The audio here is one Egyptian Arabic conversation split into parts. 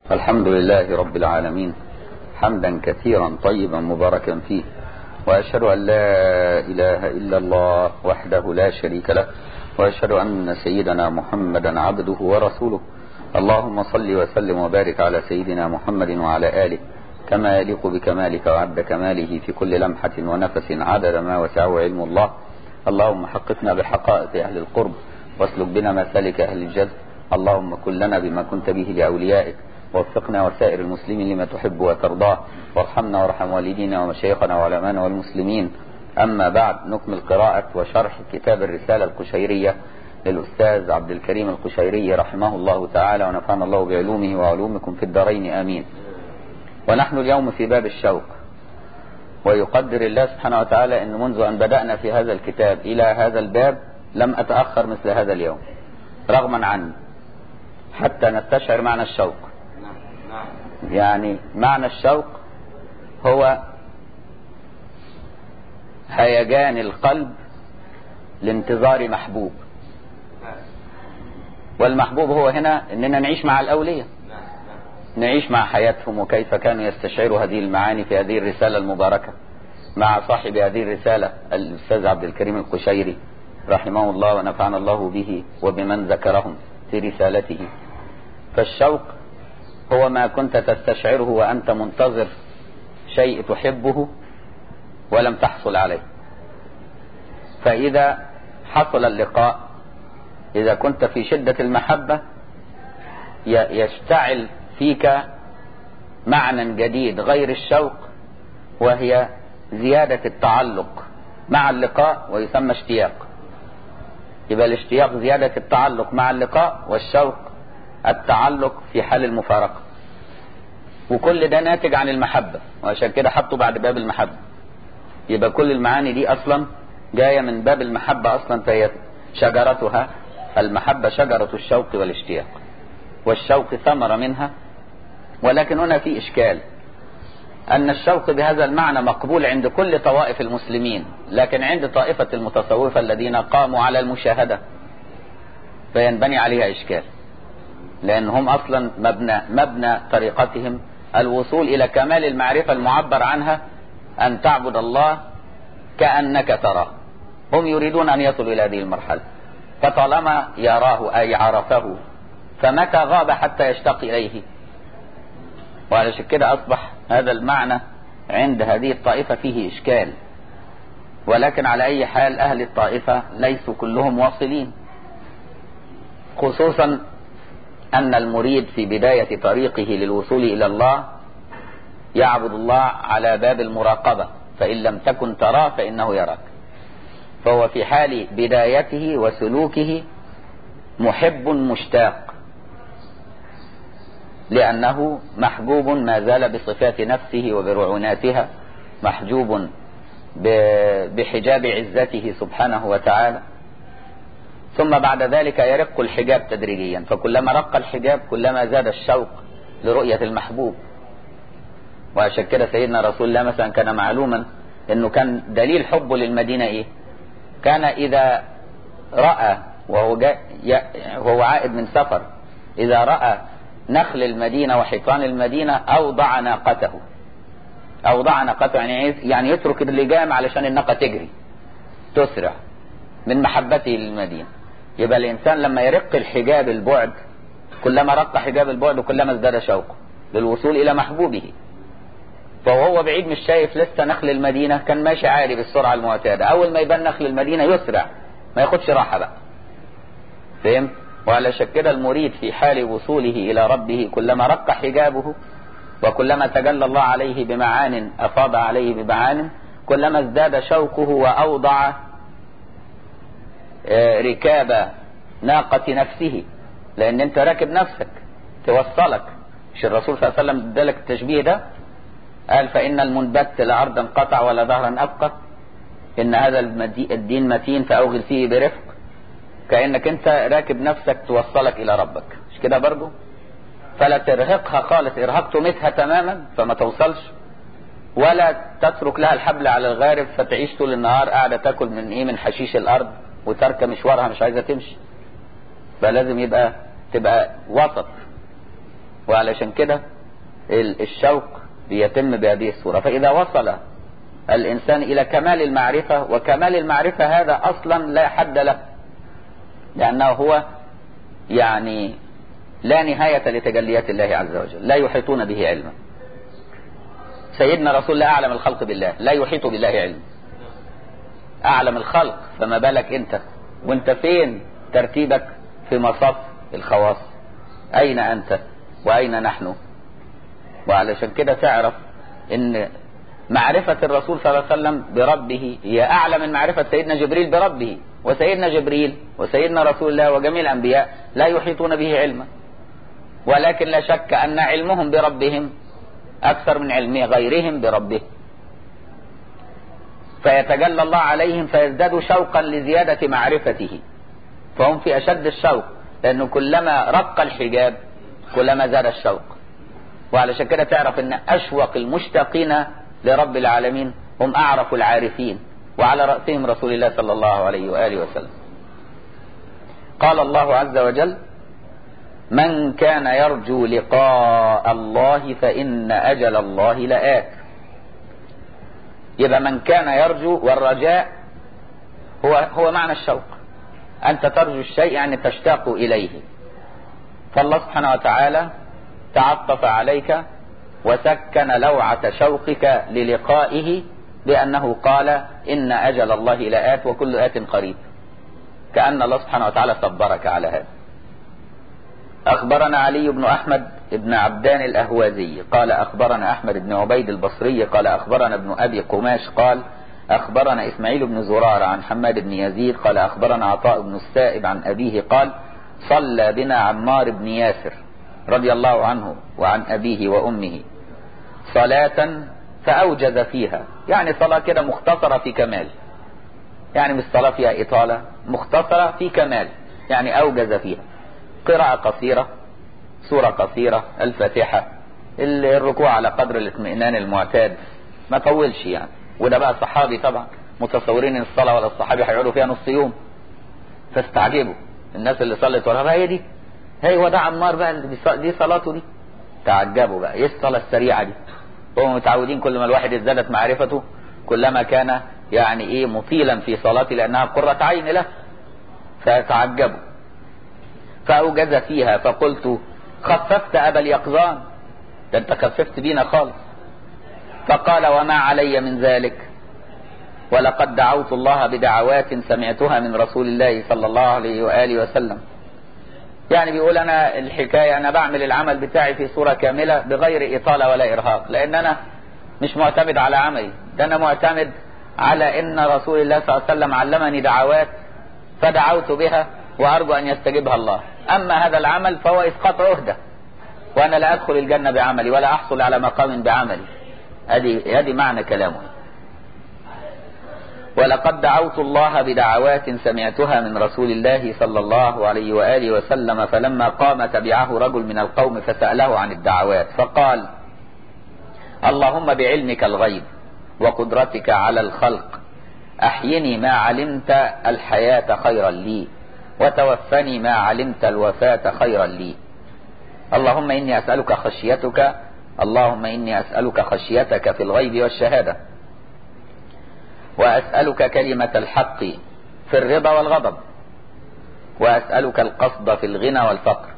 الحمد لله رب العالمين حمدا كثيرا طيبا مباركا فيه وأشهد أن لا إله إلا الله وحده لا شريك له وأشهد أن سيدنا محمدا عبده ورسوله اللهم صل وسلم وبارك على سيدنا محمد وعلى آله كما يليق بكمالك وعد كماله في كل لمحة ونفس عدد ما وسعه علم الله اللهم حققنا بحقائق أهل القرب واسلك بنا مسالك أهل الجذب اللهم كن لنا بما كنت به لأوليائك ووفقنا وسائر المسلمين لما تحب وترضاه وارحمنا وارحم والدينا ومشايخنا وعلمانا والمسلمين أما بعد نكمل قراءة وشرح كتاب الرسالة القشيرية للأستاذ عبد الكريم القشيري رحمه الله تعالى ونفعنا الله بعلومه وعلومكم في الدارين آمين ونحن اليوم في باب الشوق ويقدر الله سبحانه وتعالى أن منذ أن بدأنا في هذا الكتاب إلى هذا الباب لم أتأخر مثل هذا اليوم رغما عني حتى نستشعر معنى الشوق يعني معنى الشوق هو هيجان القلب لانتظار محبوب والمحبوب هو هنا اننا نعيش مع الاولياء نعيش مع حياتهم وكيف كانوا يستشعروا هذه المعاني في هذه الرسالة المباركة مع صاحب هذه الرسالة الأستاذ عبد الكريم القشيري رحمه الله ونفعنا الله به وبمن ذكرهم في رسالته فالشوق هو ما كنت تستشعره وأنت منتظر شيء تحبه ولم تحصل عليه فإذا حصل اللقاء إذا كنت في شدة المحبة يشتعل فيك معنى جديد غير الشوق وهي زيادة التعلق مع اللقاء ويسمى اشتياق يبقى الاشتياق زيادة التعلق مع اللقاء والشوق التعلق في حال المفارقة وكل ده ناتج عن المحبة وعشان كده حطوا بعد باب المحبة يبقى كل المعاني دي اصلا جاية من باب المحبة اصلا فهي شجرتها المحبة شجرة الشوق والاشتياق والشوق ثمرة منها ولكن هنا في إشكال أن الشوق بهذا المعنى مقبول عند كل طوائف المسلمين لكن عند طائفة المتصوفة الذين قاموا على المشاهدة فينبني عليها إشكال لأن هم أصلا مبنى, مبنى طريقتهم الوصول إلى كمال المعرفة المعبر عنها أن تعبد الله كأنك تراه هم يريدون أن يصلوا إلى هذه المرحلة فطالما يراه أي عرفه فمتى غاب حتى يشتاق إليه وعلشان كده أصبح هذا المعنى عند هذه الطائفة فيه إشكال ولكن على أي حال أهل الطائفة ليسوا كلهم واصلين خصوصا أن المريد في بداية طريقه للوصول إلى الله يعبد الله على باب المراقبة فإن لم تكن تراه فإنه يراك فهو في حال بدايته وسلوكه محب مشتاق لأنه محجوب ما زال بصفات نفسه وبرعوناتها محجوب بحجاب عزته سبحانه وتعالى ثم بعد ذلك يرق الحجاب تدريجيا فكلما رق الحجاب كلما زاد الشوق لرؤية المحبوب وعشان كده سيدنا رسول الله مثلا كان معلوما انه كان دليل حبه للمدينة ايه كان اذا رأى وهو, جاء وهو عائد من سفر اذا رأى نخل المدينة وحيطان المدينة أوضع ناقته أوضع ناقته يعني يعني يترك اللجام علشان الناقة تجري تسرع من محبته للمدينة يبقى الإنسان لما يرق الحجاب البعد كلما رق حجاب البعد كلما ازداد شوقه للوصول إلى محبوبه فهو بعيد مش شايف لسه نخل المدينة كان ماشي عادي بالسرعة المعتادة أول ما يبان نخل المدينة يسرع ما ياخدش راحة بقى فهمت؟ وعلى كده المريد في حال وصوله إلى ربه كلما رق حجابه وكلما تجلى الله عليه بمعان أفاض عليه بمعان كلما ازداد شوقه وأوضع ركاب ناقة نفسه لأن أنت راكب نفسك توصلك مش الرسول صلى الله عليه وسلم ادالك التشبيه ده قال فإن المنبت لا أرضا قطع ولا ظهرا أبقى إن هذا الدين متين فأوغل فيه برفق كأنك انت راكب نفسك توصلك الى ربك مش كده برضو فلا ترهقها خالص ارهاق تمتها تماما فما توصلش ولا تترك لها الحبل على الغارب فتعيش طول النهار قاعدة تاكل من ايه من حشيش الارض وتركة مشوارها مش عايزة تمشي فلازم يبقى تبقى وسط وعلشان كده الشوق بيتم بهذه الصورة فإذا وصل الإنسان إلى كمال المعرفة وكمال المعرفة هذا أصلا لا حد له لأنه هو يعني لا نهاية لتجليات الله عز وجل لا يحيطون به علما سيدنا رسول الله أعلم الخلق بالله لا يحيط بالله علم أعلم الخلق فما بالك أنت وأنت فين ترتيبك في مصاف الخواص أين أنت وأين نحن وعلشان كده تعرف ان معرفة الرسول صلى الله عليه وسلم بربه هي أعلى من معرفة سيدنا جبريل بربه وسيدنا جبريل وسيدنا رسول الله وجميع الأنبياء لا يحيطون به علما ولكن لا شك أن علمهم بربهم أكثر من علم غيرهم بربه فيتجلى الله عليهم فيزدادوا شوقا لزيادة معرفته فهم في أشد الشوق لأنه كلما رق الحجاب كلما زاد الشوق وعلشان كده تعرف ان اشوق المشتاقين لرب العالمين هم اعرف العارفين وعلى رأسهم رسول الله صلى الله عليه وآله وسلم قال الله عز وجل من كان يرجو لقاء الله فإن أجل الله لآت يبقى من كان يرجو والرجاء هو هو معنى الشوق أنت ترجو الشيء يعني تشتاق إليه فالله سبحانه وتعالى تعطف عليك وسكن لوعة شوقك للقائه بأنه قال إن أجل الله لآت وكل آت قريب كأن الله سبحانه وتعالى صبرك على هذا أخبرنا علي بن أحمد بن عبدان الأهوازي قال أخبرنا أحمد بن عبيد البصري قال أخبرنا ابن أبي قماش قال أخبرنا إسماعيل بن زرار عن حماد بن يزيد قال أخبرنا عطاء بن السائب عن أبيه قال صلى بنا عمار بن ياسر رضي الله عنه وعن أبيه وأمه صلاة فأوجز فيها يعني صلاة كده مختصرة في كمال يعني مش صلاة فيها إطالة مختصرة في كمال يعني أوجز فيها قراءة قصيرة سورة قصيرة الفاتحة الركوع على قدر الاطمئنان المعتاد ما طولش يعني وده بقى صحابي طبعا متصورين ان الصلاة ولا الصحابي هيقعدوا فيها نص يوم فاستعجبوا الناس اللي صلت وراها بقى هي دي هي هو ده عمار بقى دي صلاته دي تعجبوا بقى ايه الصلاة السريعة دي هم متعودين كل ما الواحد ازدادت معرفته كلما كان يعني ايه مطيلا في صلاته لانها قرة عين له فتعجبوا فاوجز فيها فقلت خففت ابا اليقظان ده انت خففت بينا خالص فقال وما علي من ذلك ولقد دعوت الله بدعوات سمعتها من رسول الله صلى الله عليه وآله وسلم يعني بيقول انا الحكاية انا بعمل العمل بتاعي في صورة كاملة بغير اطالة ولا ارهاق لان انا مش معتمد على عملي ده انا معتمد على ان رسول الله صلى الله عليه وسلم علمني دعوات فدعوت بها وارجو ان يستجيبها الله اما هذا العمل فهو اسقاط عهدة وانا لا ادخل الجنة بعملي ولا احصل على مقام بعملي هذه هذه معنى كلامه ولقد دعوت الله بدعوات سمعتها من رسول الله صلى الله عليه وآله وسلم فلما قام تبعه رجل من القوم فسأله عن الدعوات فقال اللهم بعلمك الغيب وقدرتك على الخلق أحيني ما علمت الحياة خيرا لي وتوفني ما علمت الوفاة خيرا لي اللهم إني أسألك خشيتك اللهم إني أسألك خشيتك في الغيب والشهادة وأسألك كلمة الحق في الرضا والغضب وأسألك القصد في الغنى والفقر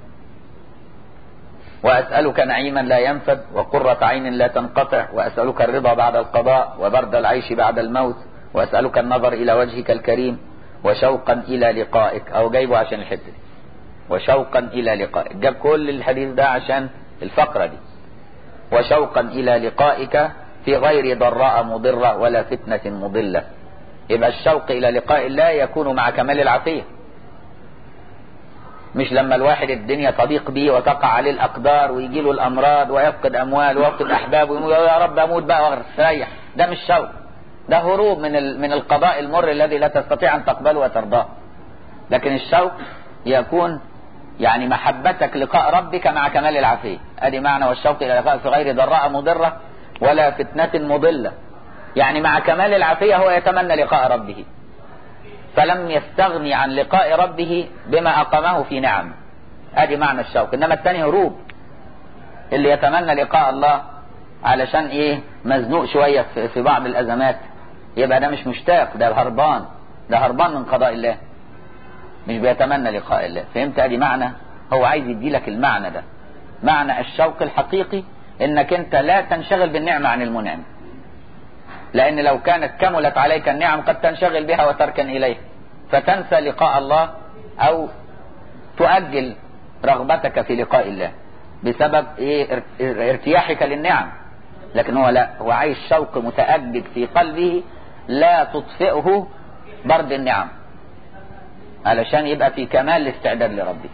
وأسألك نعيما لا ينفد وقرة عين لا تنقطع وأسألك الرضا بعد القضاء وبرد العيش بعد الموت وأسألك النظر إلى وجهك الكريم وشوقا إلى لقائك أو جايبه عشان الحتة دي وشوقا إلى لقائك جاب كل الحديث ده عشان الفقرة دي وشوقا إلى لقائك في غير ضراء مضرة ولا فتنة مضلة يبقى الشوق إلى لقاء الله يكون مع كمال العافية مش لما الواحد الدنيا تضيق بيه وتقع عليه الأقدار ويجي له الأمراض ويفقد أموال ويفقد أحباب ويقول يا رب أموت بقى واريح ده مش شوق ده هروب من من القضاء المر الذي لا تستطيع أن تقبله وترضاه لكن الشوق يكون يعني محبتك لقاء ربك مع كمال العافية ادي معنى والشوق الى لقاء في غير ضراء مضرة ولا فتنة مضلة يعني مع كمال العافية هو يتمنى لقاء ربه فلم يستغني عن لقاء ربه بما أقامه في نعم ادي معنى الشوق انما الثاني هروب اللي يتمنى لقاء الله علشان ايه مزنوق شوية في, في بعض الازمات يبقى ده مش مشتاق ده هربان ده هربان من قضاء الله مش بيتمنى لقاء الله فهمت ادي معنى هو عايز يدي لك المعنى ده معنى الشوق الحقيقي انك انت لا تنشغل بالنعمة عن المنعم لان لو كانت كملت عليك النعم قد تنشغل بها وتركن اليها فتنسى لقاء الله او تؤجل رغبتك في لقاء الله بسبب ايه ارتياحك للنعم لكن هو لا هو عايش شوق متأجج في قلبه لا تطفئه برد النعم علشان يبقى في كمال الاستعداد لربه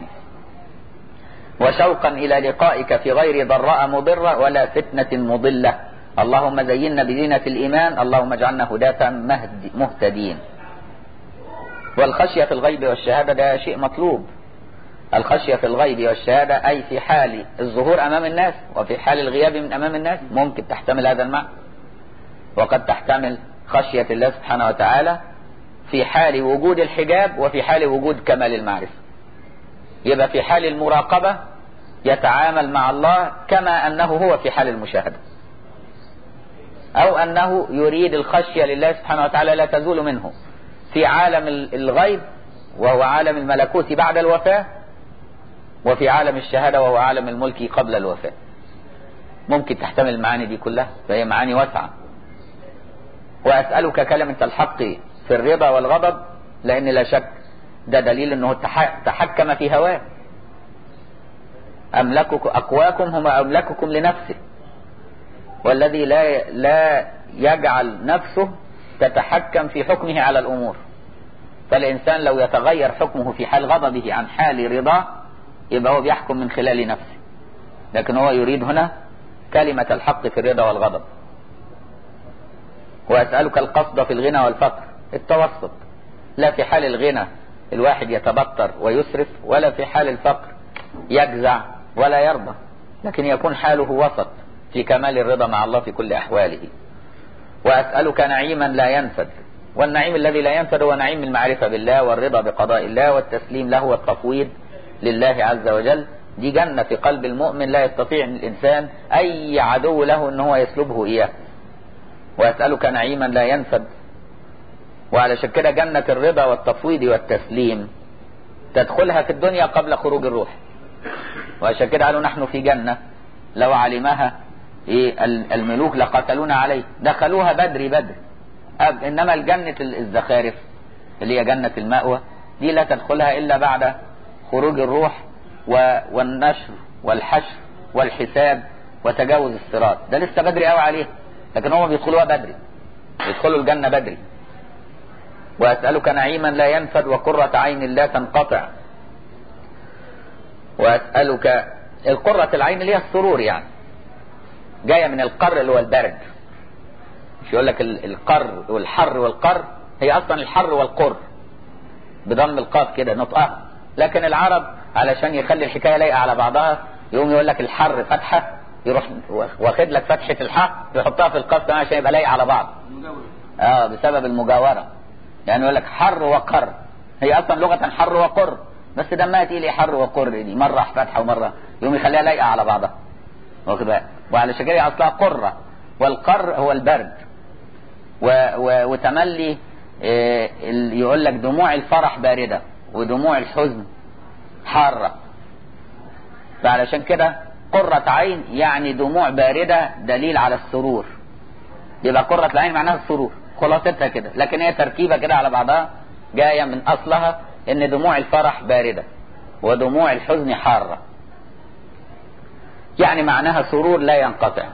وشوقا الى لقائك في غير ضراء مضرة ولا فتنة مضلة اللهم زينا بزينة الايمان اللهم اجعلنا هداة مهتدين والخشية في الغيب والشهادة ده شيء مطلوب الخشية في الغيب والشهادة أي في حال الظهور أمام الناس وفي حال الغياب من أمام الناس ممكن تحتمل هذا المعنى وقد تحتمل خشية الله سبحانه وتعالى في حال وجود الحجاب وفي حال وجود كمال المعرفة يبقى في حال المراقبة يتعامل مع الله كما أنه هو في حال المشاهدة أو أنه يريد الخشية لله سبحانه وتعالى لا تزول منه في عالم الغيب وهو عالم الملكوت بعد الوفاة وفي عالم الشهادة وهو عالم الملك قبل الوفاة ممكن تحتمل المعاني دي كلها فهي معاني واسعة وأسألك كلمة الحق في الرضا والغضب لأن لا شك ده دليل أنه تحكم في هواه أملككم أقواكم هم أملككم لنفسه والذي لا لا يجعل نفسه تتحكم في حكمه على الأمور فالإنسان لو يتغير حكمه في حال غضبه عن حال رضاه يبقى هو بيحكم من خلال نفسه لكن هو يريد هنا كلمة الحق في الرضا والغضب وأسألك القصد في الغنى والفقر التوسط لا في حال الغنى الواحد يتبطر ويسرف ولا في حال الفقر يجزع ولا يرضى لكن يكون حاله وسط في كمال الرضا مع الله في كل أحواله وأسألك نعيما لا ينفد والنعيم الذي لا ينفد هو نعيم المعرفة بالله والرضا بقضاء الله والتسليم له والتفويض لله عز وجل دي جنة في قلب المؤمن لا يستطيع الإنسان أي عدو له أن هو يسلبه إياه ويسألك نعيما لا ينفد وعلى كده جنة الرضا والتفويض والتسليم تدخلها في الدنيا قبل خروج الروح وعشان كده قالوا نحن في جنة لو علمها إيه الملوك لقتلونا عليه دخلوها بدري بدري إنما الجنة الزخارف اللي هي جنة المأوى دي لا تدخلها إلا بعد خروج الروح والنشر والحشر والحساب وتجاوز الصراط ده لسه بدري قوي عليه لكن هم بيدخلوها بدري يدخلوا الجنة بدري وأسألك نعيما لا ينفد وقرة عين لا تنقطع وأسألك القرة العين اللي هي السرور يعني جاية من القر اللي هو البرد مش يقول لك القر والحر والقر هي أصلا الحر والقر بضم القاف كده نطقها لكن العرب علشان يخلي الحكايه لايقه على بعضها يقوم يقول لك الحر فتحه يروح واخد لك فتحه الحاء يحطها في القاف كمان عشان يبقى لايق على بعض اه بسبب المجاوره يعني يقول لك حر وقر هي اصلا لغه حر وقر بس دمها تقيل حر وقر دي مره فتحه ومره يقوم يخليها لايقه على بعضها واخد بالك وعلى كده اصلها قره والقر هو البرد و و وتملي إيه يقول لك دموع الفرح بارده ودموع الحزن حارة فعلشان كده قرة عين يعني دموع باردة دليل على السرور يبقى قرة العين معناها السرور خلاصتها كده لكن هي تركيبة كده على بعضها جاية من أصلها إن دموع الفرح باردة ودموع الحزن حارة يعني معناها سرور لا ينقطع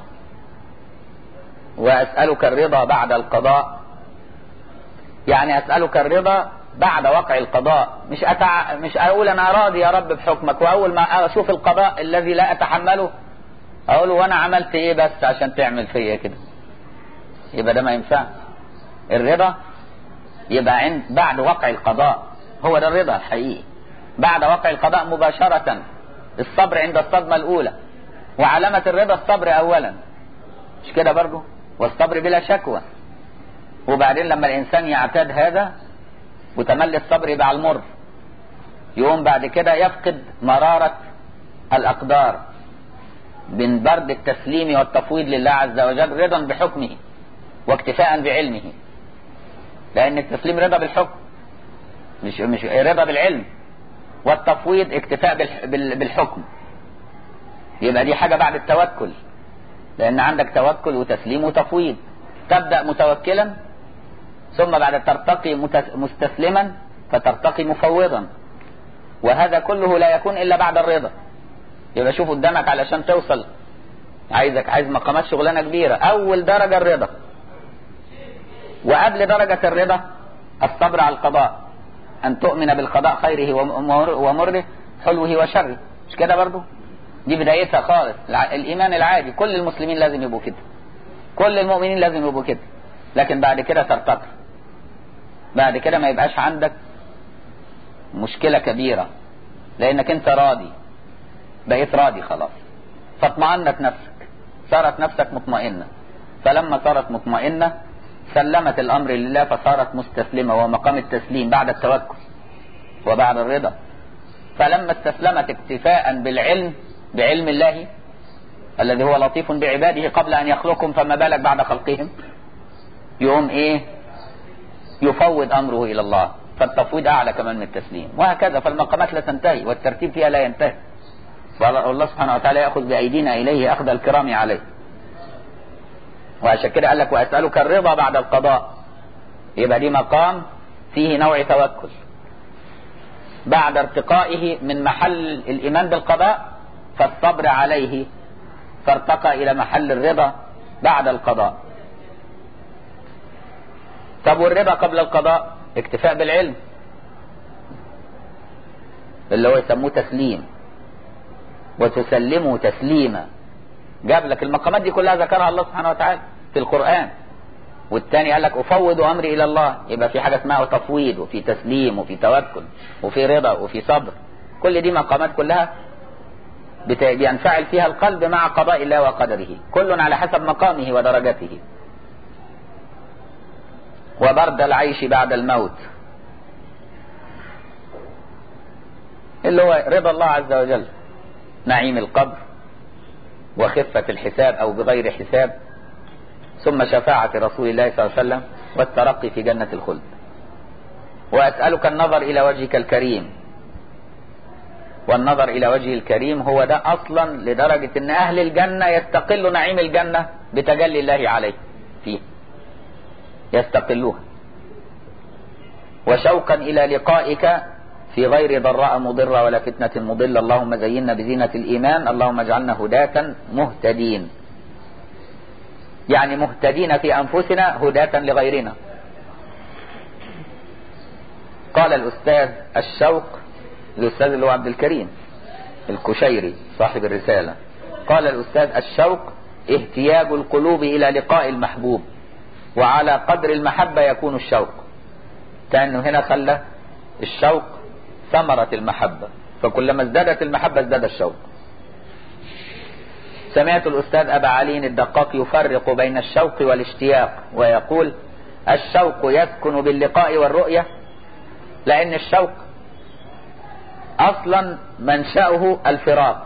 وأسألك الرضا بعد القضاء يعني أسألك الرضا بعد وقع القضاء مش أتع... مش اقول انا راضي يا رب بحكمك واول ما اشوف القضاء الذي لا اتحمله اقول وانا عملت ايه بس عشان تعمل فيا كده يبقى ده ما ينفعش الرضا يبقى عند بعد وقع القضاء هو ده الرضا الحقيقي بعد وقع القضاء مباشرة الصبر عند الصدمة الأولى وعلامة الرضا الصبر أولا مش كده برضه والصبر بلا شكوى وبعدين لما الإنسان يعتاد هذا وتملي الصبر يبقى على المر يقوم بعد كده يفقد مرارة الأقدار من برد التسليم والتفويض لله عز وجل رضا بحكمه واكتفاء بعلمه لأن التسليم رضا بالحكم مش مش رضا بالعلم والتفويض اكتفاء بالحكم يبقى دي حاجة بعد التوكل لأن عندك توكل وتسليم وتفويض تبدأ متوكلا ثم بعد ترتقي مستسلما فترتقي مفوضا وهذا كله لا يكون إلا بعد الرضا يبقى شوف قدامك علشان توصل عايزك عايز مقامات شغلانة كبيرة أول درجة الرضا وقبل درجة الرضا الصبر على القضاء أن تؤمن بالقضاء خيره ومره حلوه وشره مش كده برضو دي بدايتها خالص الإيمان العادي كل المسلمين لازم يبقوا كده كل المؤمنين لازم يبقوا كده لكن بعد كده ترتقي بعد كده ما يبقاش عندك مشكلة كبيرة لأنك أنت راضي بقيت راضي خلاص فاطمأنت نفسك صارت نفسك مطمئنة فلما صارت مطمئنة سلمت الأمر لله فصارت مستسلمة ومقام التسليم بعد التوكل وبعد الرضا فلما استسلمت اكتفاء بالعلم بعلم الله الذي هو لطيف بعباده قبل أن يخلقهم فما بالك بعد خلقهم يقوم إيه يفوض أمره إلى الله فالتفويض أعلى كمان من التسليم وهكذا فالمقامات لا تنتهي والترتيب فيها لا ينتهي والله سبحانه وتعالى يأخذ بأيدينا إليه أخذ الكرام عليه وعشان كده قال لك وأسألك الرضا بعد القضاء يبقى دي مقام فيه نوع توكل بعد ارتقائه من محل الإيمان بالقضاء فالصبر عليه فارتقى إلى محل الرضا بعد القضاء طب والرضا قبل القضاء اكتفاء بالعلم اللي هو يسموه تسليم وتسلمه تسليما جاب لك المقامات دي كلها ذكرها الله سبحانه وتعالى في القرآن والتاني قال لك أفوض أمري إلى الله يبقى في حاجة اسمها تفويض وفي تسليم وفي توكل وفي رضا وفي صبر كل دي مقامات كلها بينفعل فيها القلب مع قضاء الله وقدره كل على حسب مقامه ودرجته وبرد العيش بعد الموت اللي هو رضا الله عز وجل نعيم القبر وخفة الحساب أو بغير حساب ثم شفاعة رسول الله صلى الله عليه وسلم والترقي في جنة الخلد وأسألك النظر إلى وجهك الكريم والنظر إلى وجه الكريم هو ده أصلا لدرجة أن أهل الجنة يستقل نعيم الجنة بتجلي الله عليه فيه يستقلوها وشوقا إلى لقائك في غير ضراء مضرة ولا فتنة مضلة اللهم زينا بزينة الإيمان اللهم اجعلنا هداة مهتدين يعني مهتدين في أنفسنا هداة لغيرنا قال الأستاذ الشوق الأستاذ اللي هو عبد الكريم الكشيري صاحب الرسالة قال الأستاذ الشوق اهتياج القلوب إلى لقاء المحبوب وعلى قدر المحبة يكون الشوق كأنه هنا خلى الشوق ثمرة المحبة فكلما ازدادت المحبة ازداد الشوق سمعت الأستاذ أبا علي الدقاق يفرق بين الشوق والاشتياق ويقول الشوق يسكن باللقاء والرؤية لأن الشوق أصلا منشأه الفراق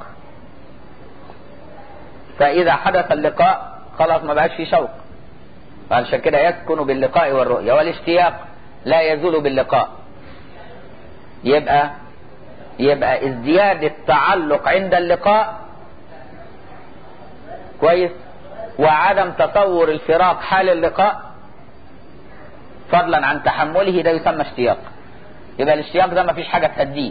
فإذا حدث اللقاء خلاص ما بقاش في شوق عشان كده يسكن باللقاء والرؤية والاشتياق لا يزول باللقاء يبقى يبقى ازدياد التعلق عند اللقاء كويس وعدم تصور الفراق حال اللقاء فضلا عن تحمله ده يسمى اشتياق يبقى الاشتياق ده ما فيش حاجة تهديه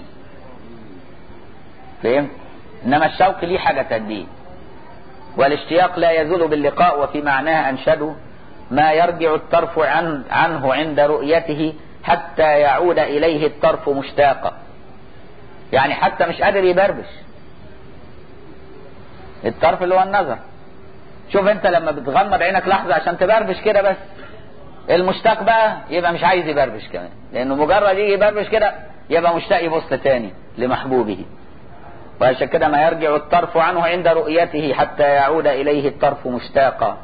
فهمت انما الشوق ليه حاجة تهديه والاشتياق لا يزول باللقاء وفي معناها انشدوا ما يرجع الطرف عن عنه عند رؤيته حتى يعود إليه الطرف مشتاقا يعني حتى مش قادر يبربش الطرف اللي هو النظر شوف انت لما بتغمض عينك لحظة عشان تبربش كده بس المشتاق بقى يبقى مش عايز يبربش كمان لانه مجرد يجي يبربش كده يبقى مشتاق يبص تاني لمحبوبه وعشان كده ما يرجع الطرف عنه عند رؤيته حتى يعود إليه الطرف مشتاقا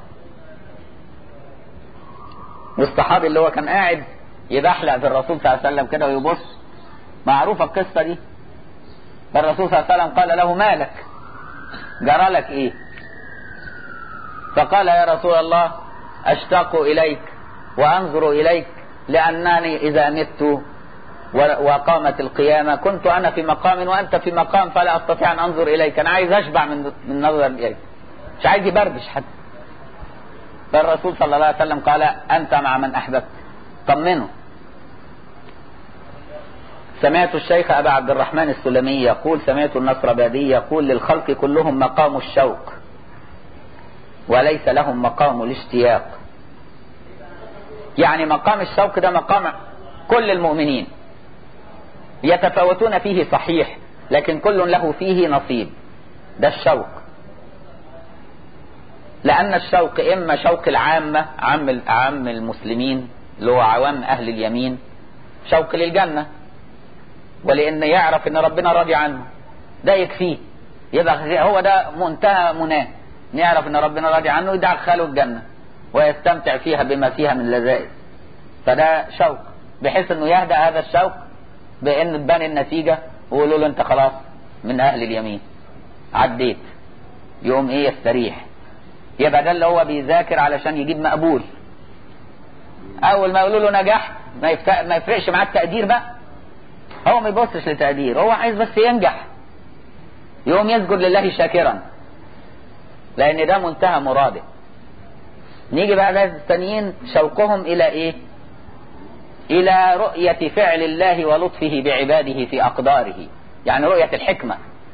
والصحابي اللي هو كان قاعد يبحلق في الرسول صلى الله عليه وسلم كده ويبص معروفة القصة دي فالرسول صلى الله عليه وسلم قال له مالك جرى لك ايه فقال يا رسول الله اشتاق اليك وانظر اليك لانني اذا مت وقامت القيامة كنت أنا في مقام وأنت في مقام فلا أستطيع أن أنظر إليك أنا عايز أشبع من من نظر إليك مش عايز يبردش حتى فالرسول صلى الله عليه وسلم قال أنت مع من أحببت طمنه سمعت الشيخ أبا عبد الرحمن السلمي يقول سمعت النصربادي يقول للخلق كلهم مقام الشوق وليس لهم مقام الاشتياق يعني مقام الشوق ده مقام كل المؤمنين يتفاوتون فيه صحيح لكن كل له فيه نصيب ده الشوق لأن الشوق إما شوق العامة عام عام المسلمين اللي هو عوام أهل اليمين شوق للجنة ولأن يعرف إن ربنا راضي عنه ده يكفيه يبقى هو ده منتهى مناه يعرف إن ربنا راضي عنه يدخله الجنة ويستمتع فيها بما فيها من لذائذ فده شوق بحيث إنه يهدأ هذا الشوق بان تبان النتيجة ويقولوا له انت خلاص من اهل اليمين عديت يقوم ايه يستريح يبقى ده اللي هو بيذاكر علشان يجيب مقبول اول ما يقولوا له نجحت ما, يفت... ما يفرقش معاه التقدير بقى هو ما يبصش لتقدير هو عايز بس ينجح يقوم يسجد لله شاكرا لان ده منتهى مراده نيجي بقى ناس التانيين شوقهم الى ايه الى رؤية فعل الله ولطفه بعباده في اقداره يعني رؤية الحكمة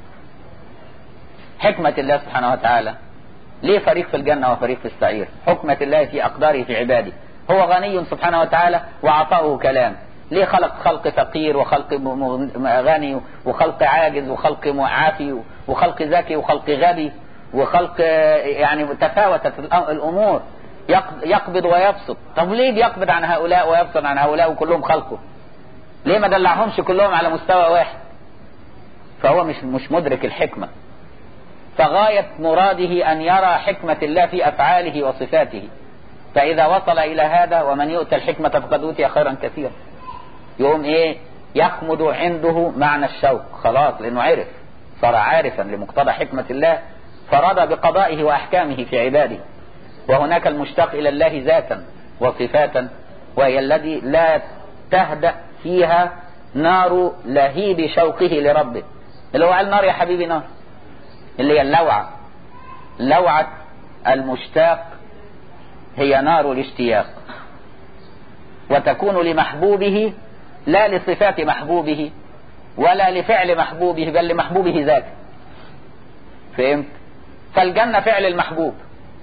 حكمة الله سبحانه وتعالى ليه فريق في الجنة وفريق في السعير حكمة الله في اقداره في عباده هو غني سبحانه وتعالى وعطاؤه كلام ليه خلق خلق فقير وخلق غني وخلق عاجز وخلق عافي وخلق ذكي وخلق غبي وخلق يعني تفاوتت الامور يقبض ويبسط طب ليه بيقبض عن هؤلاء ويبسط عن هؤلاء وكلهم خلقه ليه ما دلعهمش كلهم على مستوى واحد فهو مش مش مدرك الحكمة فغاية مراده أن يرى حكمة الله في أفعاله وصفاته فإذا وصل إلى هذا ومن يؤتى الحكمة فقد أوتي خيرا كثيرا يقوم إيه يخمد عنده معنى الشوق خلاص لأنه عرف صار عارفا لمقتضى حكمة الله فرضى بقضائه وأحكامه في عباده وهناك المشتاق إلى الله ذاتا وصفاتا وهي الذي لا تهدأ فيها نار لهيب شوقه لربه اللي هو النار يا حبيبي نار اللي هي اللوعة لوعة المشتاق هي نار الاشتياق وتكون لمحبوبه لا لصفات محبوبه ولا لفعل محبوبه بل لمحبوبه ذاته فهمت فالجنة فعل المحبوب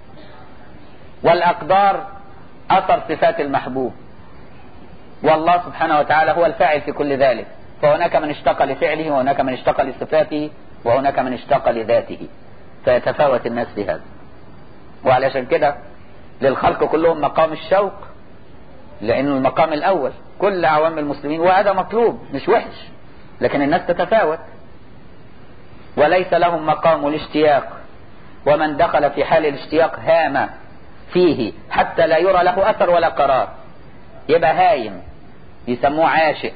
والأقدار أثر صفات المحبوب والله سبحانه وتعالى هو الفاعل في كل ذلك فهناك من اشتق لفعله وهناك من اشتق لصفاته وهناك من اشتق لذاته فيتفاوت الناس في هذا وعلشان كده للخلق كلهم مقام الشوق لأنه المقام الأول كل عوام المسلمين وهذا مطلوب مش وحش لكن الناس تتفاوت وليس لهم مقام الاشتياق ومن دخل في حال الاشتياق هام فيه حتى لا يرى له أثر ولا قرار يبقى هايم يسموه عاشق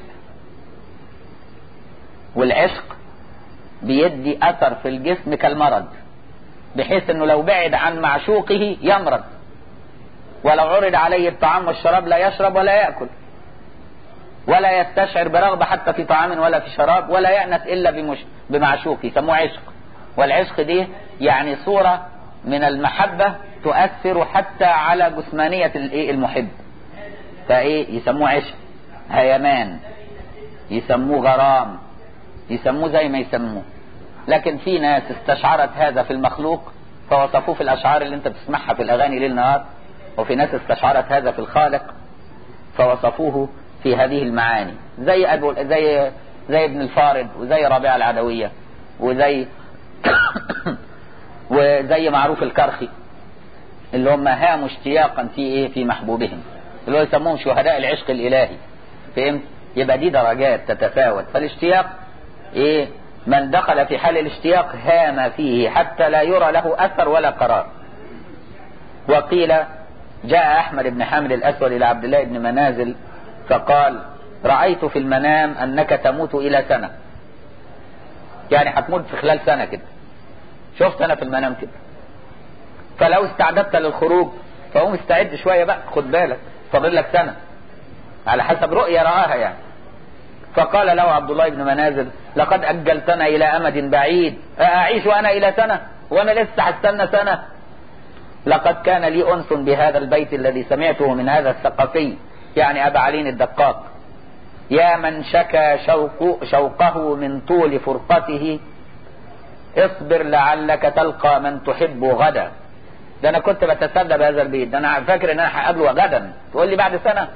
والعشق بيدي أثر في الجسم كالمرض بحيث انه لو بعد عن معشوقه يمرض ولو عرض عليه الطعام والشراب لا يشرب ولا يأكل ولا يستشعر برغبة حتى في طعام ولا في شراب ولا يأنس إلا بمش... بمعشوقه يسموه عشق والعشق دي يعني صورة من المحبة تؤثر حتى على جسمانية المحب فايه يسموه عشق هيمان يسموه غرام يسموه زي ما يسموه لكن في ناس استشعرت هذا في المخلوق فوصفوه في الاشعار اللي انت بتسمعها في الاغاني ليل نهار وفي ناس استشعرت هذا في الخالق فوصفوه في هذه المعاني زي أبو زي زي ابن الفارد وزي ربيعة العدوية وزي وزي معروف الكرخي اللي هم هاموا اشتياقا في ايه في محبوبهم اللي هو يسموهم شهداء العشق الالهي فهمت يبقى دي درجات تتفاوت فالاشتياق ايه من دخل في حال الاشتياق هام فيه حتى لا يرى له اثر ولا قرار وقيل جاء احمد بن حامد الاسود الى عبد الله بن منازل فقال رأيت في المنام انك تموت الى سنة يعني هتموت في خلال سنة كده شفت انا في المنام كده فلو استعددت للخروج فقوم استعد شوية بقى خد بالك فاضل لك سنة على حسب رؤية رآها يعني فقال له عبد الله بن منازل لقد أجلتنا إلى أمد بعيد أعيش وأنا إلى سنة وأنا لسه هستنى سنة لقد كان لي أنس بهذا البيت الذي سمعته من هذا الثقفي يعني أبا علي الدقاق يا من شكى شوق شوقه من طول فرقته اصبر لعلك تلقى من تحب غدا ده انا كنت بتسلى بهذا البيت ده انا فاكر ان انا هقابله غدا تقول لي بعد سنه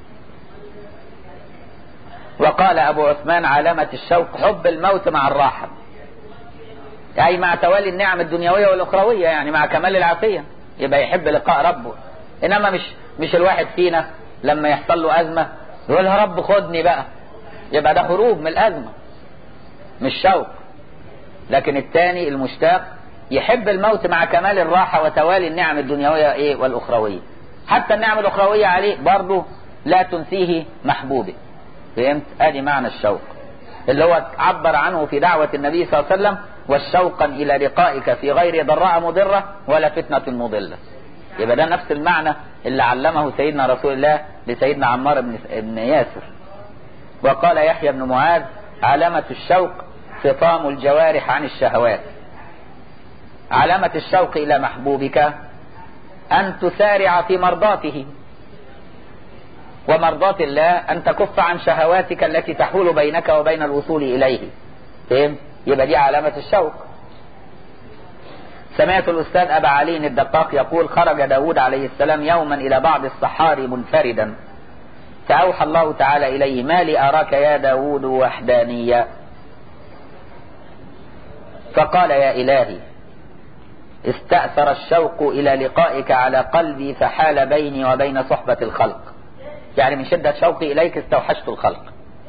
وقال ابو عثمان علامة الشوق حب الموت مع الراحة اي مع توالي النعم الدنيوية والاخروية يعني مع كمال العافية يبقى يحب لقاء ربه انما مش مش الواحد فينا لما يحصل له ازمة يقول يا رب خدني بقى يبقى ده هروب من الازمة مش شوق لكن الثاني المشتاق يحب الموت مع كمال الراحة وتوالي النعم الدنيوية ايه والاخروية حتى النعم الاخروية عليه برضه لا تنسيه محبوبه فهمت ادي معنى الشوق اللي هو عبر عنه في دعوة النبي صلى الله عليه وسلم والشوقا الى لقائك في غير ضراء مضرة ولا فتنة مضلة يبقى ده نفس المعنى اللي علمه سيدنا رسول الله لسيدنا عمار بن بن ياسر وقال يحيى بن معاذ علامة الشوق فطام الجوارح عن الشهوات علامة الشوق إلى محبوبك أن تسارع في مرضاته ومرضاة الله أن تكف عن شهواتك التي تحول بينك وبين الوصول إليه فهم؟ يبقى دي علامة الشوق سمعت الأستاذ أبا علي الدقاق يقول خرج داود عليه السلام يوما إلى بعض الصحاري منفردا فأوحى الله تعالى إليه ما لي أراك يا داود وحدانيا فقال يا إلهي استأثر الشوق إلى لقائك على قلبي فحال بيني وبين صحبة الخلق يعني من شدة شوقي إليك استوحشت الخلق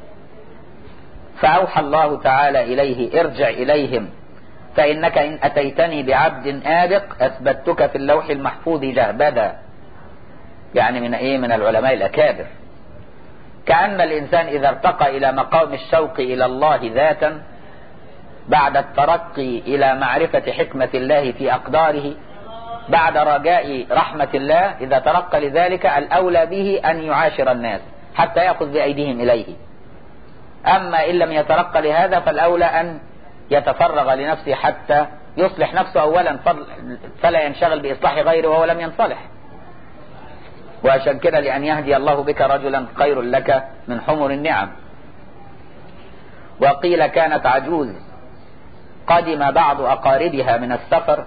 فأوحى الله تعالى إليه ارجع إليهم فإنك إن أتيتني بعبد آبق أثبتك في اللوح المحفوظ جهبذا يعني من إيه من العلماء الأكابر كأن الإنسان إذا ارتقى إلى مقام الشوق إلى الله ذاتا بعد الترقي إلى معرفة حكمة الله في أقداره بعد رجاء رحمة الله إذا ترقى لذلك الأولى به أن يعاشر الناس حتى يأخذ بأيديهم إليه أما إن لم يترقى لهذا فالأولى أن يتفرغ لنفسه حتى يصلح نفسه أولا فلا ينشغل بإصلاح غيره وهو لم ينصلح وعشان كده لأن يهدي الله بك رجلا خير لك من حمر النعم وقيل كانت عجوز قدم بعض أقاربها من السفر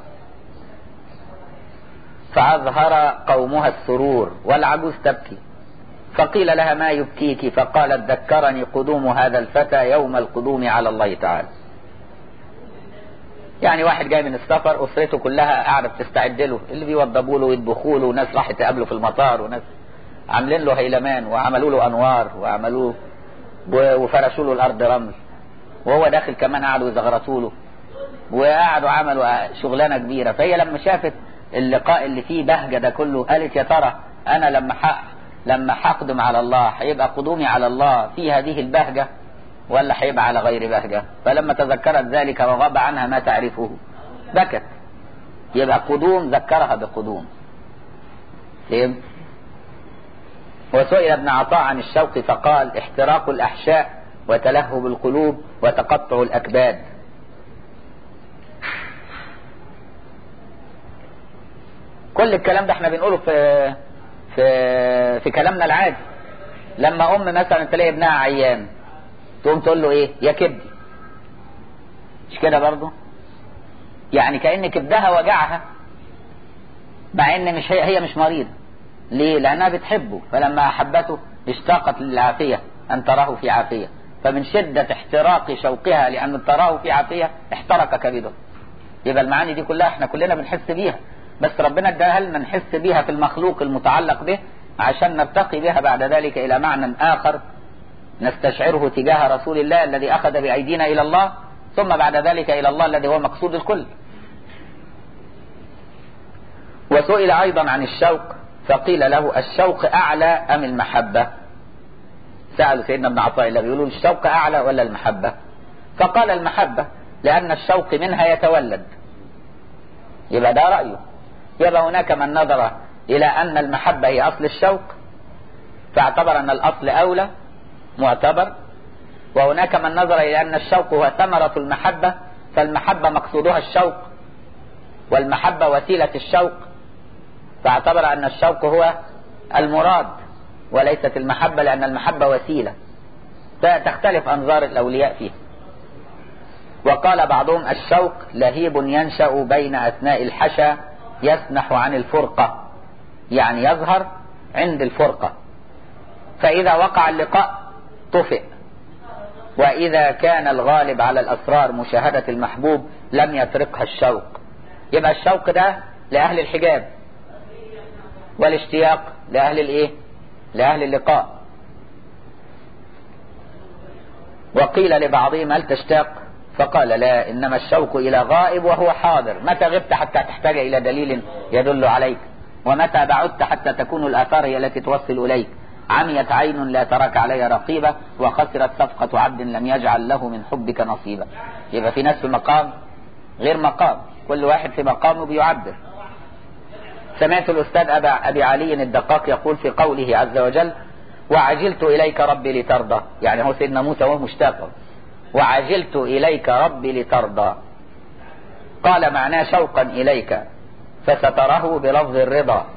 فأظهر قومها السرور والعجوز تبكي فقيل لها ما يبكيك فقالت ذكرني قدوم هذا الفتى يوم القدوم على الله تعالى يعني واحد جاي من السفر اسرته كلها قاعده بتستعد له اللي بيوضبوا له ويطبخوا له وناس راحت تقابله في المطار وناس عاملين له هيلمان وعملوا له انوار وعملوه وفرشوا له الارض رمل وهو داخل كمان قعدوا يزغرطوا له وقعدوا عملوا شغلانه كبيره فهي لما شافت اللقاء اللي فيه بهجه ده كله قالت يا ترى انا لما حق لما حقدم على الله هيبقى قدومي على الله في هذه البهجه ولا هيبقى على غير بهجة فلما تذكرت ذلك وغاب عنها ما تعرفه بكت يبقى قدوم ذكرها بقدوم فهم وسئل ابن عطاء عن الشوق فقال احتراق الأحشاء وتلهب القلوب وتقطع الأكباد كل الكلام ده احنا بنقوله في في في كلامنا العادي لما ام مثلا تلاقي ابنها عيان تقوم تقول له ايه يا كبدي مش كده برضه يعني كأن كبدها وجعها مع ان مش هي, هي مش مريضة ليه لانها بتحبه فلما احبته اشتاقت للعافية ان تراه في عافية فمن شدة احتراق شوقها لان تراه في عافية احترق كبده يبقى المعاني دي كلها احنا كلنا بنحس بيها بس ربنا اداها لنا نحس بيها في المخلوق المتعلق به عشان نرتقي بها بعد ذلك الى معنى اخر نستشعره تجاه رسول الله الذي أخذ بأيدينا إلى الله ثم بعد ذلك إلى الله الذي هو مقصود الكل وسئل أيضا عن الشوق فقيل له الشوق أعلى أم المحبة سألوا سيدنا ابن عطاء الله بيقولوا الشوق أعلى ولا المحبة فقال المحبة لأن الشوق منها يتولد يبقى ده رأيه يبقى هناك من نظر إلى أن المحبة هي أصل الشوق فاعتبر أن الأصل أولى معتبر وهناك من نظر إلى أن الشوق هو ثمرة المحبة فالمحبة مقصودها الشوق والمحبة وسيلة الشوق فاعتبر أن الشوق هو المراد وليست المحبة لأن المحبة وسيلة تختلف أنظار الأولياء فيه وقال بعضهم الشوق لهيب ينشأ بين أثناء الحشا يسنح عن الفرقة يعني يظهر عند الفرقة فإذا وقع اللقاء طفئ وإذا كان الغالب على الأسرار مشاهدة المحبوب لم يتركها الشوق يبقى الشوق ده لأهل الحجاب والاشتياق لأهل الإيه؟ لأهل اللقاء وقيل لبعضهم هل تشتاق فقال لا إنما الشوق إلى غائب وهو حاضر متى غبت حتى تحتاج إلى دليل يدل عليك ومتى بعدت حتى تكون الآثار هي التي توصل إليك عميت عين لا ترك علي رقيبة وخسرت صفقة عبد لم يجعل له من حبك نصيبا يبقى في ناس في مقام غير مقام كل واحد في مقامه بيعبر سمعت الأستاذ أبا أبي علي الدقاق يقول في قوله عز وجل وعجلت إليك ربي لترضى يعني هو سيدنا موسى وهو مشتاق وعجلت إليك ربي لترضى قال معناه شوقا إليك فستره بلفظ الرضا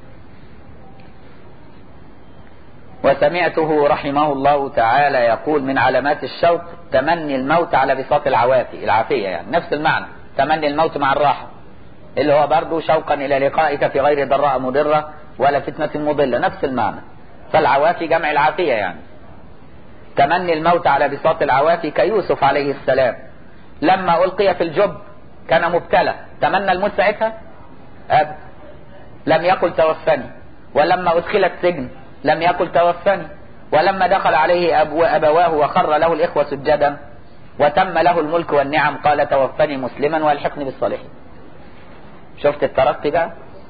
وسمعته رحمه الله تعالى يقول من علامات الشوق تمني الموت على بساط العوافي العافية يعني نفس المعنى تمني الموت مع الراحة اللي هو برضه شوقا إلى لقائك في غير ضراء مضرة ولا فتنة مضلة نفس المعنى فالعوافي جمع العافية يعني تمني الموت على بساط العوافي كيوسف عليه السلام لما ألقي في الجب كان مبتلى تمنى الموت ساعتها أب لم يقل توفني ولما أدخل السجن لم يقل توفني ولما دخل عليه أبو أبواه وخر له الإخوة سجدا وتم له الملك والنعم قال توفني مسلما والحقني بالصالحين شفت الترقي بقى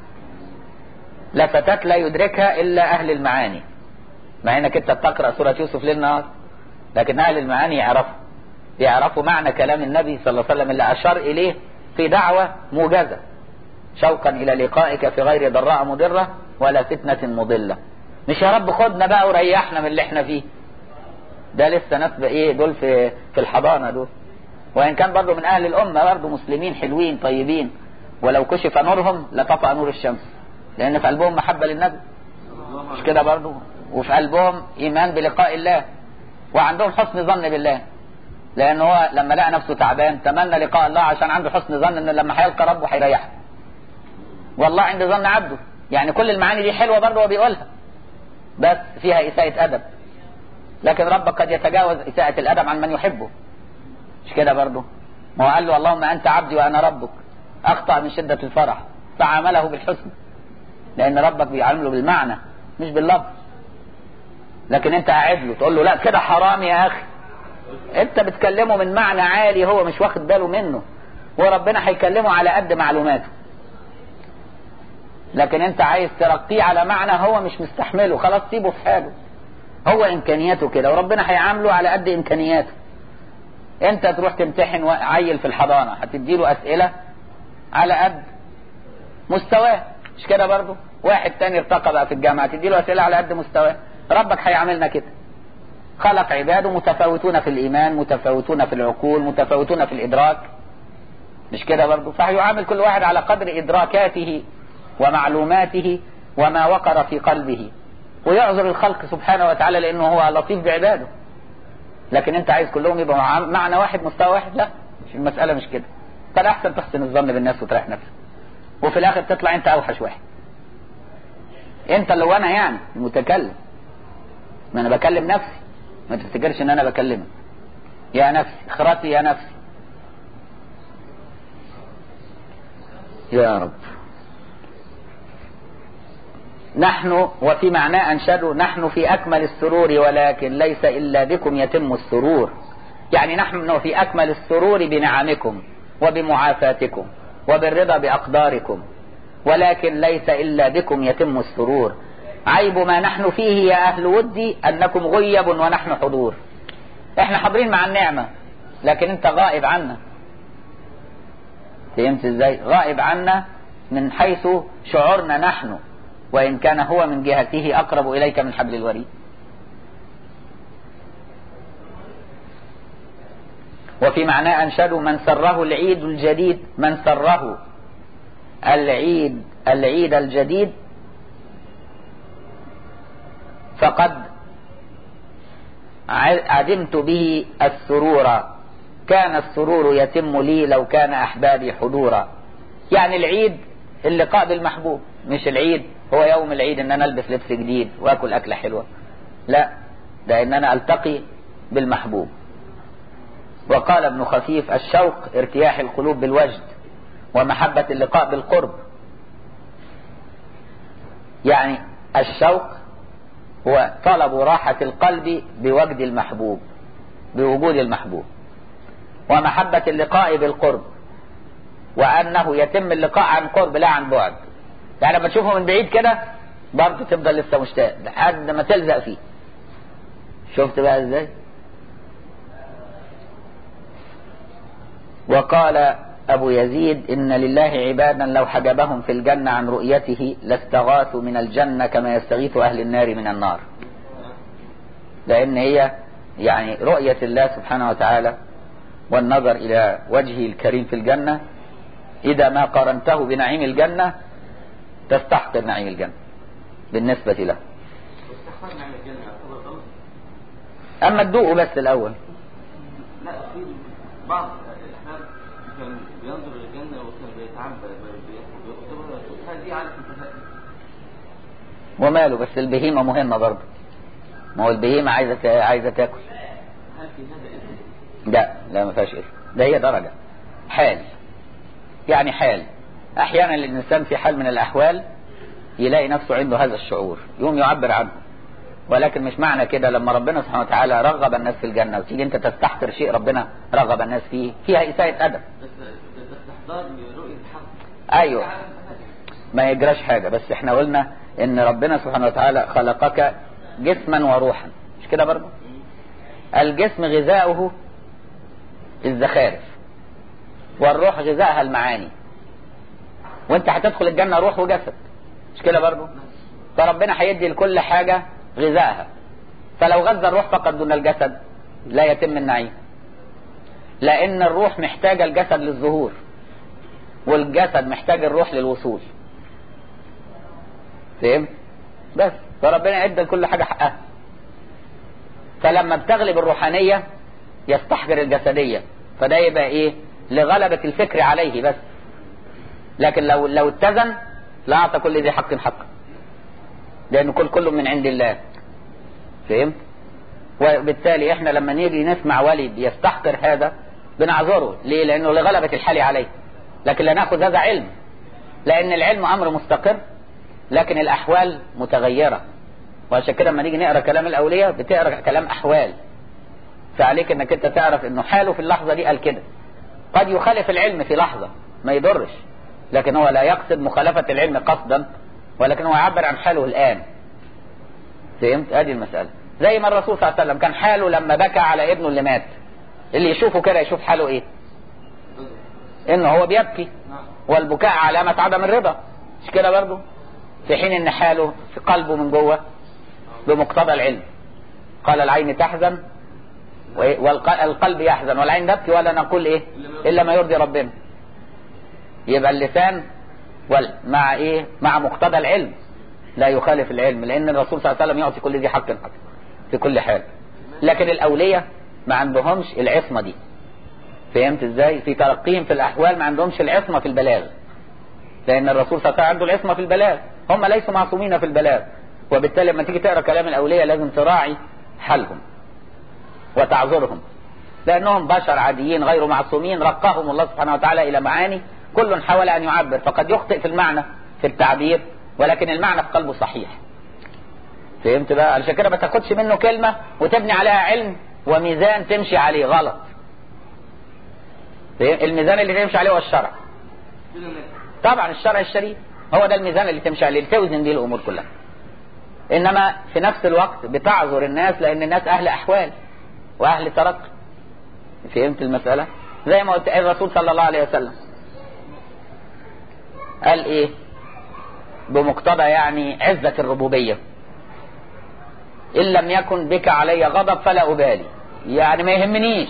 لفتات لا يدركها إلا أهل المعاني مع انك انت بتقرأ سورة يوسف ليل نهار لكن اهل المعاني يعرفوا يعرفوا معنى كلام النبي صلى الله عليه وسلم اللي اشار اليه في دعوة موجزة شوقا الى لقائك في غير ضراء مضرة ولا فتنة مضلة مش يا رب خدنا بقى وريحنا من اللي احنا فيه ده لسه ناس ايه دول في في الحضانة دول وان كان برضه من اهل الامة برضه مسلمين حلوين طيبين ولو كشف نورهم لطفأ نور الشمس لان في قلبهم محبة للنبي مش كده برضه وفي قلبهم ايمان بلقاء الله وعندهم حسن ظن بالله لان هو لما لقى نفسه تعبان تمنى لقاء الله عشان عنده حسن ظن ان لما هيلقى ربه هيريحه والله عند ظن عبده يعني كل المعاني دي حلوه برضه هو بيقولها بس فيها اساءة ادب لكن ربك قد يتجاوز اساءة الادب عن من يحبه مش كده برضه ما هو قال له اللهم انت عبدي وانا ربك اخطا من شدة الفرح فعامله بالحسن لان ربك بيعامله بالمعنى مش باللفظ لكن انت قاعد له تقول له لا كده حرام يا اخي انت بتكلمه من معنى عالي هو مش واخد باله منه وربنا هيكلمه على قد معلوماته لكن انت عايز ترقيه على معنى هو مش مستحمله خلاص سيبه في حاله هو امكانياته كده وربنا هيعامله على قد امكانياته انت تروح تمتحن عيل في الحضانه هتديله اسئله على قد مستواه مش كده برضه واحد تاني ارتقى بقى في الجامعه تديله اسئله على قد مستواه ربك هيعاملنا كده خلق عباده متفاوتون في الإيمان متفاوتون في العقول متفاوتون في الإدراك مش كده برضه فهيعامل كل واحد على قدر إدراكاته ومعلوماته وما وقر في قلبه ويعذر الخلق سبحانه وتعالى لأنه هو لطيف بعباده لكن انت عايز كلهم يبقوا معنى واحد مستوى واحد لا مش المسألة مش كده فالأحسن تحسن الظن بالناس وتريح نفسك وفي الآخر تطلع انت أوحش واحد انت اللي وانا يعني المتكلم ما انا بكلم نفسي ما تفتكرش ان انا بكلمك يا نفسي اخرتي يا نفسي يا رب نحن وفي معناه أنشدوا نحن في أكمل السرور ولكن ليس إلا بكم يتم السرور يعني نحن في أكمل السرور بنعمكم وبمعافاتكم وبالرضا بأقداركم ولكن ليس إلا بكم يتم السرور عيب ما نحن فيه يا أهل ودي أنكم غيب ونحن حضور احنا حاضرين مع النعمة لكن انت غائب عنا فهمت ازاي غائب عنا من حيث شعورنا نحن وإن كان هو من جهته أقرب إليك من حبل الوريد وفي معناه أنشدوا من سره العيد الجديد من سره العيد العيد الجديد فقد عدمت به السرور كان السرور يتم لي لو كان أحبابي حضورا يعني العيد اللقاء بالمحبوب مش العيد هو يوم العيد ان انا البس لبس جديد واكل اكلة حلوة لا ده ان انا التقي بالمحبوب وقال ابن خفيف الشوق ارتياح القلوب بالوجد ومحبة اللقاء بالقرب يعني الشوق هو طلب راحة القلب بوجد المحبوب بوجود المحبوب ومحبة اللقاء بالقرب وأنه يتم اللقاء عن قرب لا عن بعد يعني لما تشوفه من بعيد كده برضه تفضل لسه مشتاق لحد ما تلزق فيه شفت بقى ازاي وقال أبو يزيد إن لله عبادا لو حجبهم في الجنة عن رؤيته لاستغاثوا من الجنة كما يستغيث أهل النار من النار لأن هي يعني رؤية الله سبحانه وتعالى والنظر إلى وجهه الكريم في الجنة إذا ما قارنته بنعيم الجنة تستحقر نعيم الجنة بالنسبة له أما تدوقه بس الأول لا في بعض الاحناف كان بينظر للجنه وكان بيتعبى بياخد هذه عاده البهائم وماله بس البهيمة مهمة برضه ما هو البهيمة عايزة تا- عايزة تاكل هل في هذا اسم؟ لا لا ما فيهاش اسم ده هي درجة حال يعني حال احيانا الانسان في حال من الاحوال يلاقي نفسه عنده هذا الشعور يقوم يعبر عنه ولكن مش معنى كده لما ربنا سبحانه وتعالى رغب الناس في الجنة وتيجي انت تستحقر شيء ربنا رغب الناس فيه فيها اساءة ادب بس ده استحضار لرؤيه الحق ايوه عالم بهائم. ما يجراش حاجة بس احنا قلنا ان ربنا سبحانه وتعالى خلقك جسما وروحا مش كده برضه الجسم غذاؤه الزخارف والروح غذاءها المعاني وانت هتدخل الجنة روح وجسد مش كده برضه فربنا هيدي لكل حاجة غذاءها فلو غذى الروح فقط دون الجسد لا يتم النعيم لان الروح محتاجة الجسد للظهور والجسد محتاج الروح للوصول فهمت بس فربنا ادى لكل حاجة حقها فلما بتغلب الروحانية يستحقر الجسدية فده يبقى ايه لغلبة الفكر عليه بس لكن لو لو اتزن لاعطى كل ذي حق حقه لان كل كله من عند الله فهمت وبالتالي احنا لما نيجي نسمع ولي بيستحقر هذا بنعذره ليه لانه لغلبة الحال عليه لكن لا ناخذ هذا علم لان العلم امر مستقر لكن الاحوال متغيرة وعشان كده لما نيجي نقرا كلام الاولياء بتقرا كلام احوال فعليك انك انت تعرف انه حاله في اللحظة دي قال كده قد يخالف العلم في لحظة ما يضرش لكن هو لا يقصد مخالفة العلم قصدا ولكن هو يعبر عن حاله الآن فهمت ادي المسألة زي ما الرسول صلى الله عليه وسلم كان حاله لما بكى على ابنه اللي مات اللي يشوفه كده يشوف حاله ايه انه هو بيبكي نعم والبكاء علامة عدم الرضا مش كده برضه في حين ان حاله في قلبه من جوه بمقتضى العلم قال العين تحزن والقلب يحزن والعين تبكي ولا نقول ايه الا ما يرضي ربنا يبقى اللسان وال مع ايه مع مقتضى العلم لا يخالف العلم لان الرسول صلى الله عليه وسلم يعطي كل ذي حق حق في كل حال لكن الاولياء ما عندهمش العصمه دي فهمت ازاي في ترقيهم في الاحوال ما عندهمش العصمه في البلاغ لان الرسول صلى الله عليه وسلم عنده العصمه في البلاغ هم ليسوا معصومين في البلاغ وبالتالي لما تيجي تقرا كلام الاولياء لازم تراعي حالهم وتعذرهم لانهم بشر عاديين غير معصومين رقاهم الله سبحانه وتعالى الى معاني كل حاول ان يعبر فقد يخطئ في المعنى في التعبير ولكن المعنى في قلبه صحيح فهمت بقى علشان كده ما تاخدش منه كلمه وتبني عليها علم وميزان تمشي عليه غلط فهم؟ الميزان اللي تمشي عليه هو الشرع كده الناس طبعا الشرع الشريف هو ده الميزان اللي تمشي عليه اللي توزن بيه الامور كلها انما في نفس الوقت بتعذر الناس لان الناس اهل احوال واهل ترقي فهمت المساله زي ما قلت الرسول صلى الله عليه وسلم قال ايه بمقتضى يعني عزة الربوبية إن لم يكن بك علي غضب فلا أبالي يعني ما يهمنيش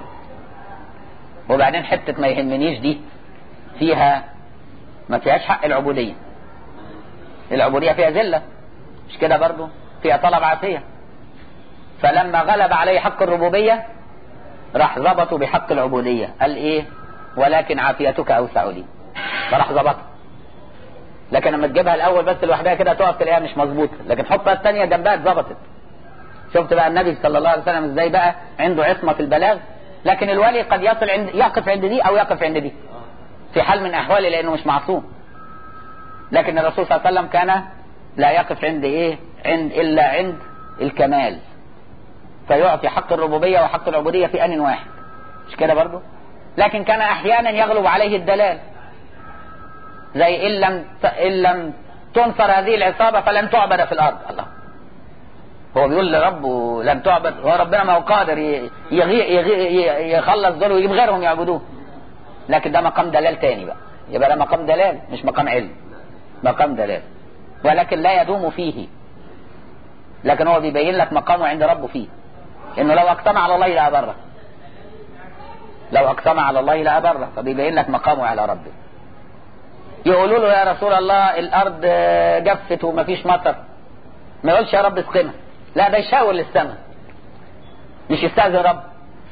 وبعدين حتة ما يهمنيش دي فيها ما فيهاش حق العبودية العبودية فيها ذلة مش كده برضو فيها طلب عافية فلما غلب عليه حق الربوبية راح ظبطوا بحق العبودية قال ايه ولكن عافيتك اوسع لي فراح ظبطها لكن لما تجيبها الاول بس لوحدها كده تقف تلاقيها مش مظبوطه لكن حطها الثانيه جنبها اتظبطت شفت بقى النبي صلى الله عليه وسلم ازاي بقى عنده عصمه في البلاغ لكن الولي قد يصل عند يقف عند دي او يقف عند دي في حال من احواله لانه مش معصوم لكن الرسول صلى الله عليه وسلم كان لا يقف عند ايه عند الا عند الكمال فيعطي حق الربوبيه وحق العبوديه في ان واحد مش كده برضه لكن كان احيانا يغلب عليه الدلال زي ان لم ان لم تنصر هذه العصابه فلن تعبد في الارض الله هو بيقول لربه لن تعبد هو ربنا ما هو قادر يغي يغي يخلص دول ويجيب غيرهم يعبدوه لكن ده مقام دلال تاني بقى يبقى ده مقام دلال مش مقام علم مقام دلال ولكن لا يدوم فيه لكن هو بيبين لك مقامه عند ربه فيه انه لو اقسم على الله لابره لو اقسم على الله لابره فبيبين لك مقامه على ربه يقولوا له يا رسول الله الارض جفت ومفيش مطر ما يقولش يا رب اسقنا لا ده يشاور للسماء مش يستاذن رب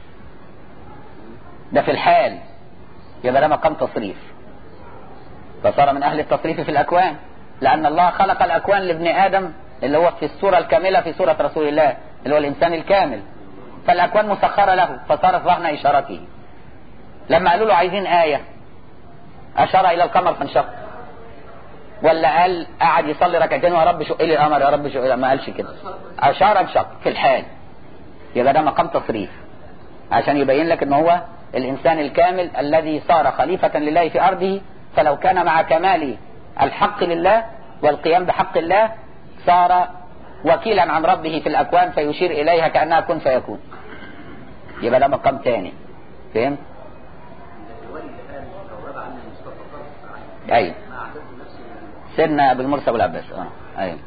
ده في الحال يبقى ده مقام تصريف فصار من اهل التصريف في الاكوان لان الله خلق الاكوان لابن ادم اللي هو في الصورة الكاملة في صورة رسول الله اللي هو الانسان الكامل فالاكوان مسخرة له فصارت رهن اشارته لما قالوا له عايزين آية أشار إلى القمر فانشق ولا قال قعد يصلي ركعتين يا رب شق لي القمر يا رب شق لي ما قالش كده أشار انشق في الحال يبقى ده مقام تصريف عشان يبين لك ان هو الانسان الكامل الذي صار خليفة لله في ارضه فلو كان مع كمال الحق لله والقيام بحق الله صار وكيلا عن ربه في الاكوان فيشير اليها كانها كن فيكون يبقى ده مقام تاني فهمت؟ ايوه سيدنا ابو المرسى ابو العباس اه ايوه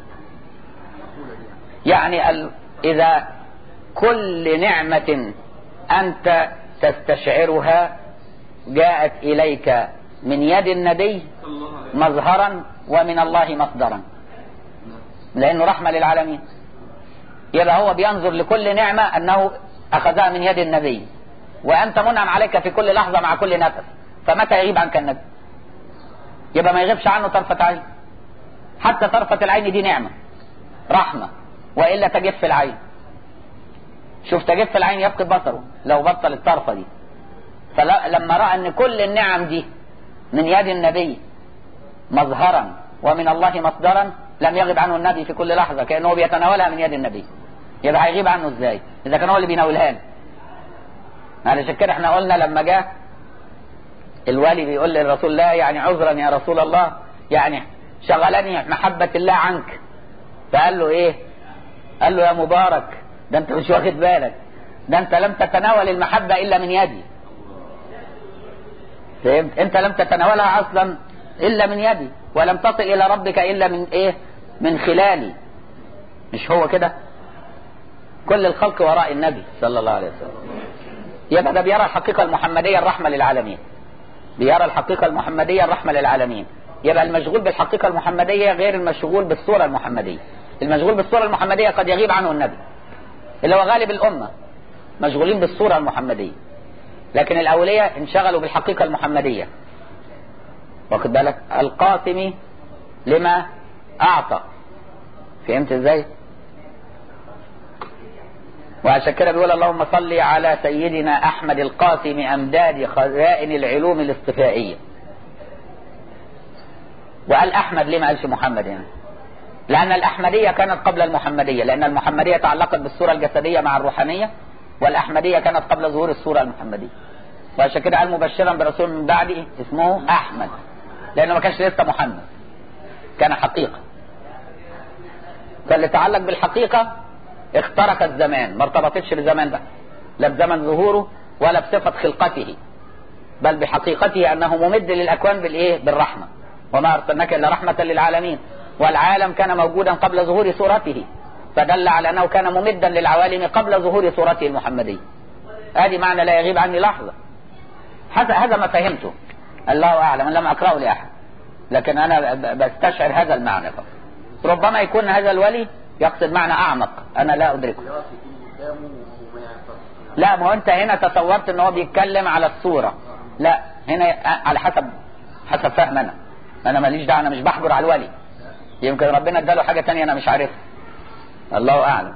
يعني ال... اذا كل نعمة انت تستشعرها جاءت اليك من يد النبي مظهرا ومن الله مصدرا لانه رحمة للعالمين يبقى هو بينظر لكل نعمة انه اخذها من يد النبي وانت منعم عليك في كل لحظة مع كل نفس فمتى يغيب عنك النبي يبقى ما يغيبش عنه طرفة عين حتى طرفة العين دي نعمة رحمة وإلا تجف العين شوف تجف العين يفقد بصره لو بطل الطرفة دي فلما رأى ان كل النعم دي من يد النبي مظهرا ومن الله مصدرا لم يغب عنه النبي في كل لحظة كأنه بيتناولها من يد النبي يبقى هيغيب عنه ازاي اذا كان هو اللي بيناولها له علشان كده احنا قلنا لما جاء الوالي بيقول للرسول لا يعني عذرا يا رسول الله يعني شغلني محبة الله عنك فقال له ايه قال له يا مبارك ده انت مش واخد بالك ده انت لم تتناول المحبة الا من يدي فهمت انت لم تتناولها اصلا الا من يدي ولم تصل الى ربك الا من ايه من خلالي مش هو كده كل الخلق وراء النبي صلى الله عليه وسلم يبقى ده بيرى الحقيقة المحمدية الرحمة للعالمين بيرى الحقيقة المحمدية الرحمة للعالمين يبقى المشغول بالحقيقة المحمدية غير المشغول بالصورة المحمدية المشغول بالصورة المحمدية قد يغيب عنه النبي اللي هو غالب الأمة مشغولين بالصورة المحمدية لكن الأولياء انشغلوا بالحقيقة المحمدية واخد بالك القاسم لما أعطى فهمت ازاي وعشان كده بيقول اللهم صل على سيدنا أحمد القاسم أمداد خزائن العلوم الاصطفائية وقال أحمد ليه ما قالش محمد هنا لأن الأحمدية كانت قبل المحمدية لأن المحمدية تعلقت بالصورة الجسدية مع الروحانية والأحمدية كانت قبل ظهور الصورة المحمدية وعشان كده قال مبشرا برسول من بعده اسمه أحمد لأنه ما كانش لسه محمد كان حقيقة فاللي تعلق بالحقيقة اخترق الزمان ما ارتبطتش بزمان ده لا بزمن ظهوره ولا بصفة خلقته بل بحقيقته أنه ممد للأكوان بالإيه بالرحمة وما أرسلناك إلا رحمة للعالمين والعالم كان موجودا قبل ظهور صورته فدل على أنه كان ممدا للعوالم قبل ظهور صورته المحمدية هذه معنى لا يغيب عني لحظة هذا ما فهمته الله أعلم أن لم أقرأه لأحد لكن أنا بستشعر هذا المعنى فقط ربما يكون هذا الولي يقصد معنى أعمق أنا لا أدركه لا ما هو أنت هنا تصورت أن هو بيتكلم على الصورة لا هنا على حسب حسب فهم أنا أنا ماليش دعوة أنا مش بحجر على الولي يمكن ربنا اداله حاجة تانية أنا مش عارفها الله أعلم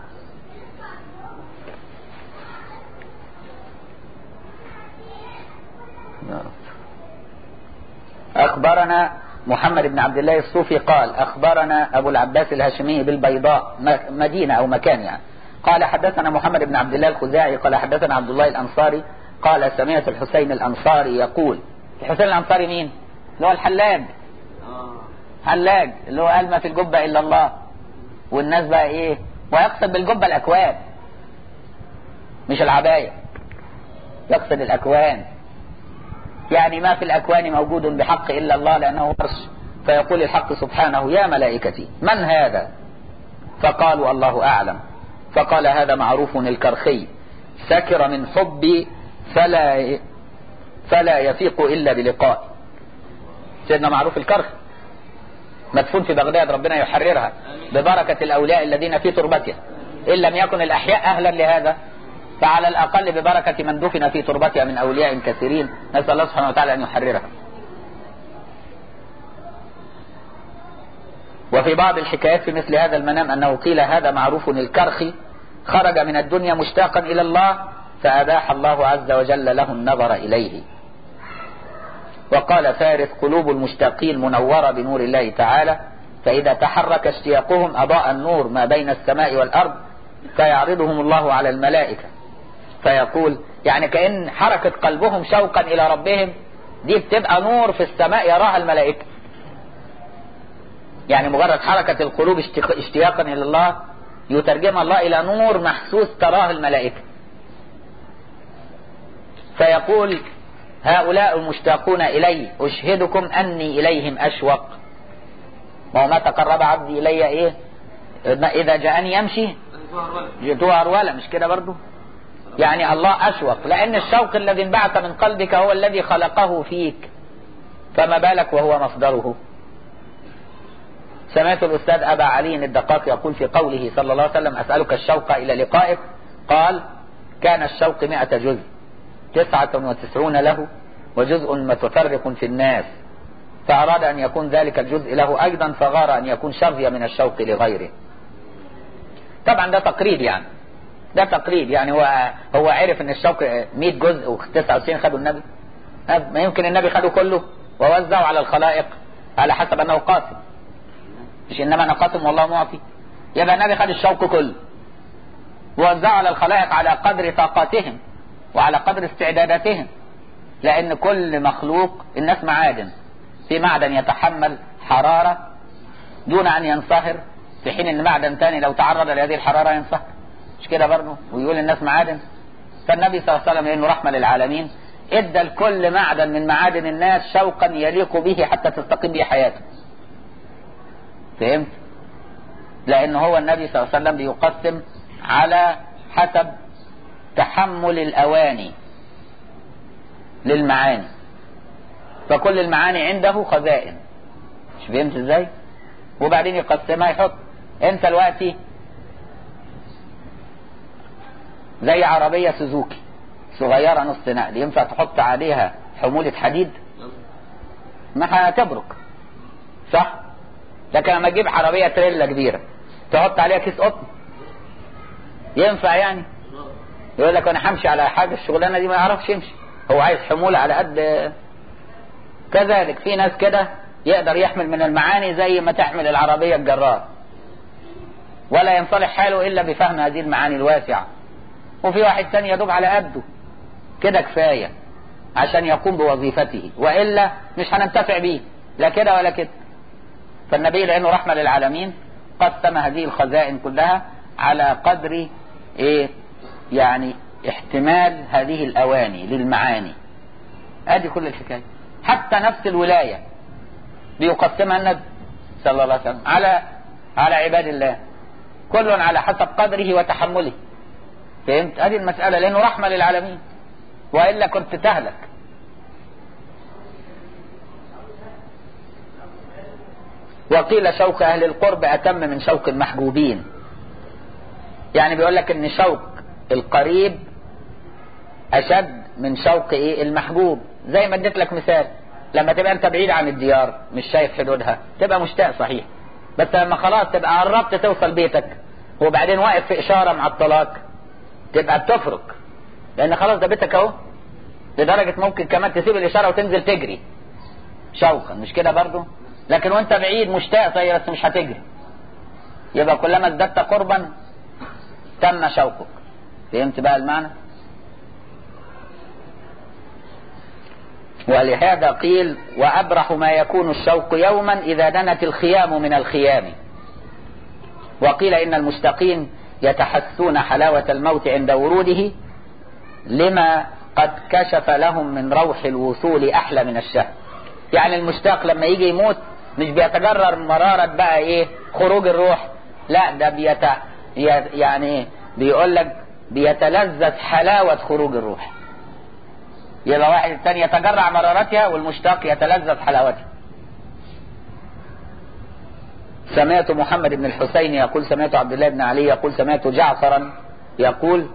أخبرنا محمد بن عبد الله الصوفي قال أخبرنا أبو العباس الهاشمي بالبيضاء مدينة أو مكان يعني قال حدثنا محمد بن عبد الله الخزاعي قال حدثنا عبد الله الأنصاري قال سمعت الحسين الأنصاري يقول الحسين الأنصاري مين؟ اللي هو الحلاج حلاج اللي هو قال ما في الجبة إلا الله والناس بقى إيه ويقصد بالجبة الأكوان مش العباية يقصد الأكوان يعني ما في الأكوان موجود بحق إلا الله لأنه عرش فيقول الحق سبحانه يا ملائكتي من هذا فقالوا الله أعلم فقال هذا معروف الكرخي سكر من حبي فلا فلا يفيق إلا بلقائي سيدنا معروف الكرخ مدفون في بغداد ربنا يحررها ببركة الأولياء الذين في تربتها إن لم يكن الأحياء أهلا لهذا فعلى الأقل ببركة من دفن في تربتها من أولياء كثيرين نسأل الله سبحانه وتعالى أن يحررها وفي بعض الحكايات في مثل هذا المنام أنه قيل هذا معروف الكرخي خرج من الدنيا مشتاقا إلى الله فأباح الله عز وجل له النظر إليه وقال فارس قلوب المشتاقين منورة بنور الله تعالى فإذا تحرك اشتياقهم أضاء النور ما بين السماء والأرض فيعرضهم الله على الملائكة فيقول يعني كأن حركة قلبهم شوقا إلى ربهم دي بتبقى نور في السماء يراها الملائكة يعني مجرد حركة القلوب اشتياقا إلى الله يترجم الله إلى نور محسوس تراه الملائكة فيقول هؤلاء المشتاقون إلي أشهدكم أني إليهم أشوق ما ما تقرب عبدي إلي إيه إذا جاءني يمشي جئته أرولا مش كده برضو يعني الله أشوق لأن الشوق الذي انبعث من قلبك هو الذي خلقه فيك فما بالك وهو مصدره سمعت الأستاذ أبا علي الدقاق يقول في قوله صلى الله عليه وسلم أسألك الشوق إلى لقائك قال كان الشوق مئة جزء تسعة وتسعون له وجزء متفرق في الناس فأراد أن يكون ذلك الجزء له أيضا فغار أن يكون شظي من الشوق لغيره طبعا ده تقريب يعني ده تقريب يعني هو هو عرف ان الشوق 100 جزء و99 خدوا النبي ما يمكن النبي خده كله ووزعه على الخلائق على حسب انه قاسم مش انما انا قاسم والله معطي يبقى النبي خد الشوق كله ووزعه على الخلائق على قدر طاقاتهم وعلى قدر استعداداتهم لان كل مخلوق الناس معادن في معدن يتحمل حرارة دون ان ينصهر في حين ان معدن تاني لو تعرض لهذه الحرارة ينصهر مش كده برضه ويقول الناس معادن فالنبي صلى الله عليه وسلم لانه رحمة للعالمين ادى لكل معدن من معادن الناس شوقا يليق به حتى تستقيم به حياته فهمت لان هو النبي صلى الله عليه وسلم بيقسم على حسب تحمل الاواني للمعاني فكل المعاني عنده خزائن مش فهمت ازاي وبعدين يقسمها يحط انت دلوقتي زي عربية سوزوكي صغيرة نص نقل ينفع تحط عليها حمولة حديد ما هتبرك صح لكن لما تجيب عربية تريلا كبيرة تحط عليها كيس قطن ينفع يعني يقول لك انا همشي على حاجة الشغلانة دي ما يعرفش يمشي هو عايز حمولة على قد كذلك في ناس كده يقدر يحمل من المعاني زي ما تحمل العربية الجرار ولا ينصلح حاله إلا بفهم هذه المعاني الواسعة وفي واحد تاني يدوب على قده كده كفاية عشان يقوم بوظيفته وإلا مش هننتفع بيه لا كده ولا كده فالنبي لأنه رحمة للعالمين قسم هذه الخزائن كلها على قدر إيه يعني احتمال هذه الأواني للمعاني ادي كل الحكاية حتى نفس الولاية بيقسمها النبي صلى الله عليه وسلم على على عباد الله كل على حسب قدره وتحمله فهمت هذه المسألة لأنه رحمة للعالمين وإلا كنت تهلك وقيل شوق أهل القرب أتم من شوق المحبوبين يعني بيقول لك ان شوق القريب اشد من شوق ايه المحبوب زي ما اديت لك مثال لما تبقى انت بعيد عن الديار مش شايف حدودها تبقى مشتاق صحيح بس لما خلاص تبقى قربت توصل بيتك وبعدين واقف في اشاره معطلاك تبقى بتفرق لان خلاص ده بيتك اهو لدرجه ممكن كمان تسيب الاشاره وتنزل تجري شوقا مش كده برضو لكن وانت بعيد مشتاق زي بس مش هتجري يبقى كلما ازددت قربا تم شوقك فهمت بقى المعنى ولهذا قيل وأبرح ما يكون الشوق يوما إذا دنت الخيام من الخيام وقيل إن المشتاقين يتحسون حلاوة الموت عند وروده لما قد كشف لهم من روح الوصول أحلى من الشهد يعني المشتاق لما يجي يموت مش بيتجرر مرارة بقى ايه خروج الروح لا ده بيت يعني بيقول لك بيتلذذ حلاوة خروج الروح يبقى واحد الثاني يتجرع مرارتها والمشتاق يتلذذ حلاوتها سمعت محمد بن الحسين يقول سمعت عبد الله بن علي يقول سمعت جعفرا يقول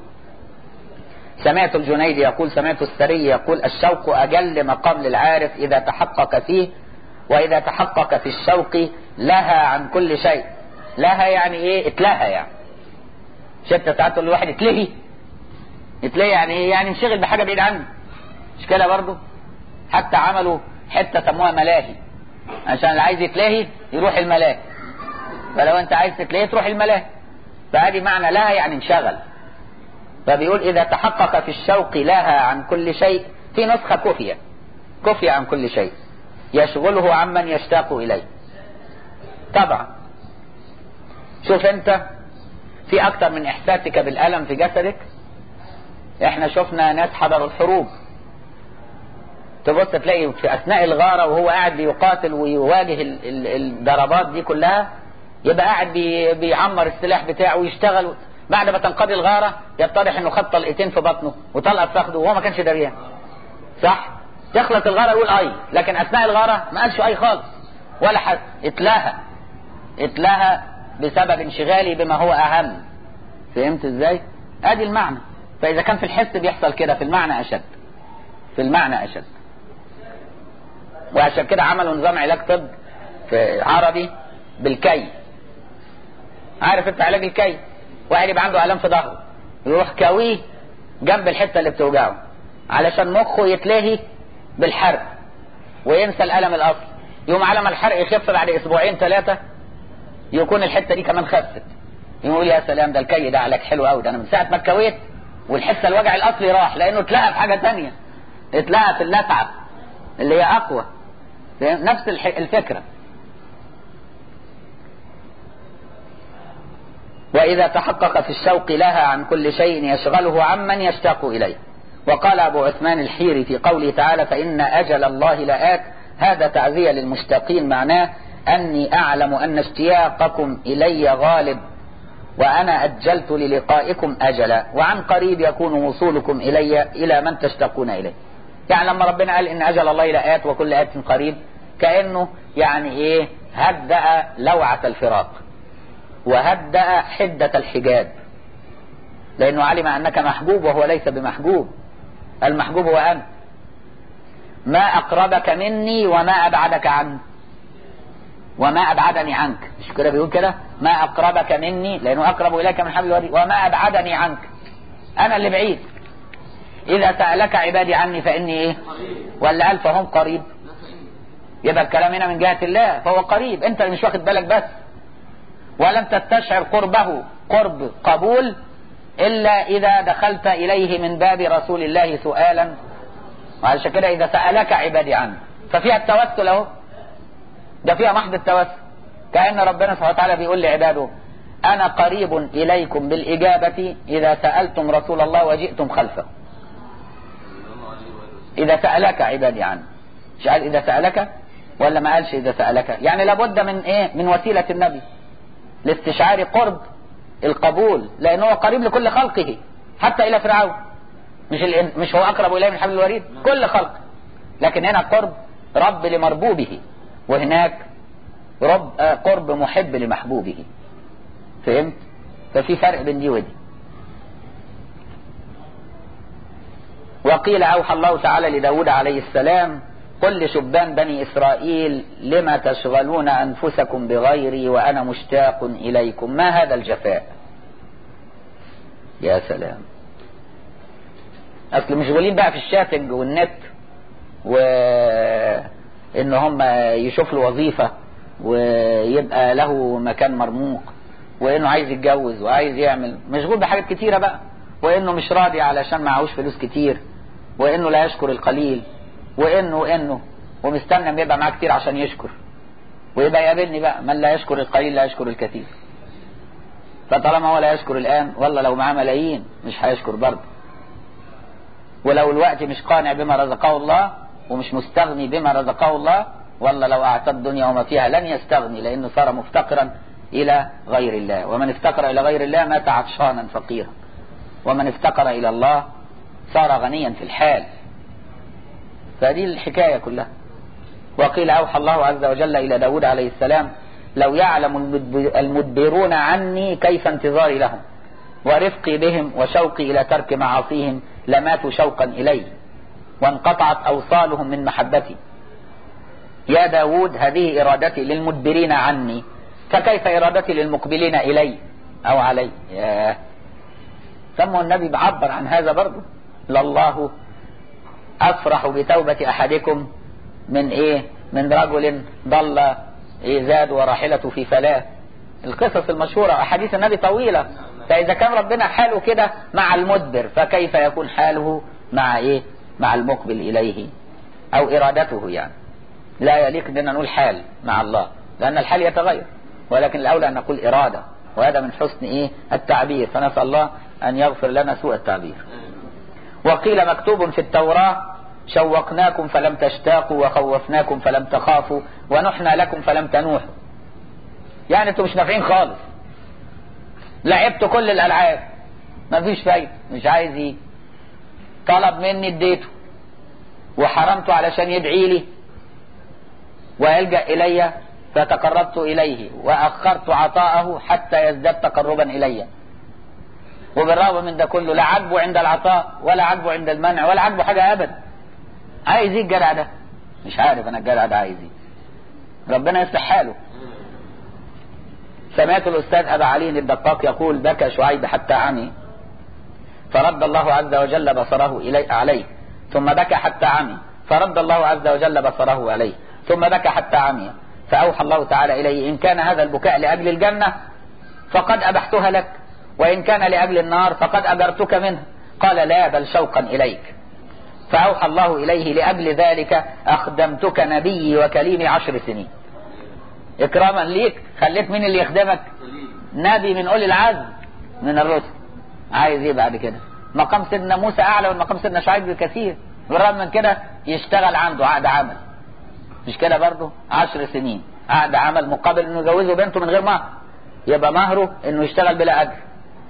سمعت الجنيد يقول سمعت السري يقول الشوق أجل مقام للعارف إذا تحقق فيه وإذا تحقق في الشوق لها عن كل شيء لها يعني إيه اتلهى يعني شتى ساعات تقول لواحد اتلهي اتلهي يعني ايه يعني انشغل بحاجه بعيد عنه مش كده برضه حتى عملوا حته سموها ملاهي عشان اللي عايز يتلهي يروح الملاهي فلو انت عايز تتلهي تروح الملاهي فهذه معنى لها يعني انشغل فبيقول اذا تحقق في الشوق لها عن كل شيء في نسخه كفيه كفيه عن كل شيء يشغله عمن يشتاق اليه طبعا شوف انت في اكتر من احساسك بالالم في جسدك احنا شفنا ناس حضروا الحروب تبص تلاقي في اثناء الغاره وهو قاعد بيقاتل ويواجه ال ال الضربات دي كلها يبقى قاعد بي بيعمر السلاح بتاعه ويشتغل بعد ما تنقضي الغاره يتضح انه خد طلقتين في بطنه وطلقه في فخده وهو ما كانش دريان صح تخلص الغاره يقول اي لكن اثناء الغاره ما قالش اي خالص ولا حد اتلهى اتلهى بسبب انشغالي بما هو اهم فهمت ازاي ادي المعنى فاذا كان في الحس بيحصل كده في المعنى اشد في المعنى اشد وعشان كده عملوا نظام علاج طب في عربي بالكي عارف انت علاج الكي واحد يبقى عنده الام في ظهره يروح كاويه جنب الحته اللي بتوجعه علشان مخه يتلهي بالحرق وينسى الالم الاصلي يوم على ما الحرق يخف بعد اسبوعين ثلاثه يكون الحته دي كمان خفت يقول يا سلام ده الكي ده علاج حلو قوي ده انا من ساعه ما اتكويت والحس الوجع الاصلي راح لانه اتلقى في حاجه تانية اتلقى في اللسعه اللي هي اقوى نفس الفكره واذا تحقق في الشوق لها عن كل شيء يشغله عمن يشتاق اليه وقال ابو عثمان الحيري في قوله تعالى فان اجل الله لآت هذا تعزيه للمشتاقين معناه أني أعلم أن اشتياقكم إلي غالب وأنا أجلت للقائكم أجلا وعن قريب يكون وصولكم إلي إلى من تشتاقون إليه يعني لما ربنا قال إن أجل الله لآت وكل آت قريب كأنه يعني إيه هدأ لوعة الفراق وهدأ حدة الحجاب لأنه علم أنك محبوب وهو ليس بمحبوب المحبوب هو أنت ما أقربك مني وما أبعدك عني وما أبعدني عنك مش كده بيقول كده ما أقربك مني لأنه أقرب إليك من حبل الوريد وما أبعدني عنك أنا اللي بعيد إذا سألك عبادي عني فإني إيه ولا قال فهم قريب يبقى الكلام هنا من جهة الله فهو قريب أنت اللي مش واخد بالك بس ولم تستشعر قربه قرب قبول إلا إذا دخلت إليه من باب رسول الله سؤالا وعشان كده إذا سألك عبادي عني ففيها التوسل أهو ده فيها محض التوسل كأن ربنا سبحانه وتعالى بيقول لعباده أنا قريب إليكم بالإجابة إذا سألتم رسول الله وجئتم خلفه إذا سألك عبادي عنه مش قال إذا سألك ولا ما قالش اذا سألك يعني لابد من ايه من وسيلة النبي لاستشعار قرب القبول لانه هو قريب لكل خلقه حتى الى فرعون مش الإن... مش هو اقرب اليه من حبل الوريد كل خلق لكن هنا قرب رب لمربوبه وهناك رب آه قرب محب لمحبوبه فهمت ففي فرق بين دي ودي وقيل أوحى الله تعالى لداود عليه السلام قل لشبان بني إسرائيل لما تشغلون أنفسكم بغيري وأنا مشتاق إليكم ما هذا الجفاء يا سلام أصل مشغولين بقى في الشاتنج والنت وإن هم يشوف له وظيفة ويبقى له مكان مرموق وإنه عايز يتجوز وعايز يعمل مشغول بحاجات كتيرة بقى وإنه مش راضي علشان معهوش فلوس كتير وإنه لا يشكر القليل وإنه وإنه ومستنى ما يبقى معاه كتير عشان يشكر ويبقى يقابلني بقى من لا يشكر القليل لا يشكر الكثير فطالما هو لا يشكر الآن والله لو معاه ملايين مش هيشكر برضه ولو الوقت مش قانع بما رزقه الله ومش مستغني بما رزقه الله والله لو أعطى الدنيا وما فيها لن يستغني لأنه صار مفتقرا إلى غير الله ومن افتقر إلى غير الله مات عطشانا فقيرا ومن افتقر إلى الله صار غنيا في الحال فهذه الحكاية كلها وقيل أوحى الله عز وجل إلى داود عليه السلام لو يعلم المدبرون عني كيف انتظاري لهم ورفقي بهم وشوقي إلى ترك معاصيهم لماتوا شوقا إلي وانقطعت أوصالهم من محبتي يا داود هذه إرادتي للمدبرين عني فكيف إرادتي للمقبلين إلي أو علي ياه سموا النبي بعبر عن هذا برضه لله أفرح بتوبة أحدكم من إيه من رجل ضل إيه زاد وراحلته في فلاة القصص المشهورة أحاديث النبي طويلة فإذا كان ربنا حاله كده مع المدبر فكيف يكون حاله مع إيه مع المقبل إليه أو إرادته يعني لا يليق أننا نقول حال مع الله لأن الحال يتغير ولكن الأولى أن نقول إرادة وهذا من حسن إيه التعبير فنسأل الله أن يغفر لنا سوء التعبير وقيل مكتوب في التوراة شوقناكم فلم تشتاقوا وخوفناكم فلم تخافوا ونحنا لكم فلم تنوحوا يعني انتوا مش نافعين خالص لعبتوا كل الالعاب مفيش فايده مش عايز ايه طلب مني اديته وحرمته علشان يدعي لي ويلجا الي فتقربت اليه واخرت عطاءه حتى يزداد تقربا الي وبالرغم من ده كله لا عجبه عند العطاء ولا عجبه عند المنع ولا عجبه حاجه ابدا عايز ايه الجدع ده مش عارف انا الجدع ده عايز ايه ربنا يصلح حاله سمعت الاستاذ ابا علي الدقاق يقول بكى شعيب حتى عمي فرد الله عز وجل بصره إلي عليه ثم بكى حتى عمي فرد الله عز وجل بصره عليه ثم بكى حتى عمي فأوحى الله تعالى إليه إن كان هذا البكاء لأجل الجنة فقد أبحتها لك وإن كان لأجل النار فقد أجرتك منه قال لا بل شوقا إليك فأوحى الله إليه لأجل ذلك أخدمتك نبيي وكليمي عشر سنين إكراما ليك خليت مين اللي يخدمك نبي من أولي العزم من الرسل عايز ايه بعد كده مقام سيدنا موسى أعلى من مقام سيدنا شعيب بكثير بالرغم من كده يشتغل عنده عقد عمل مش كده برضه عشر سنين عقد عمل مقابل انه يجوزه بنته من غير مهر يبقى مهره انه يشتغل بلا اجر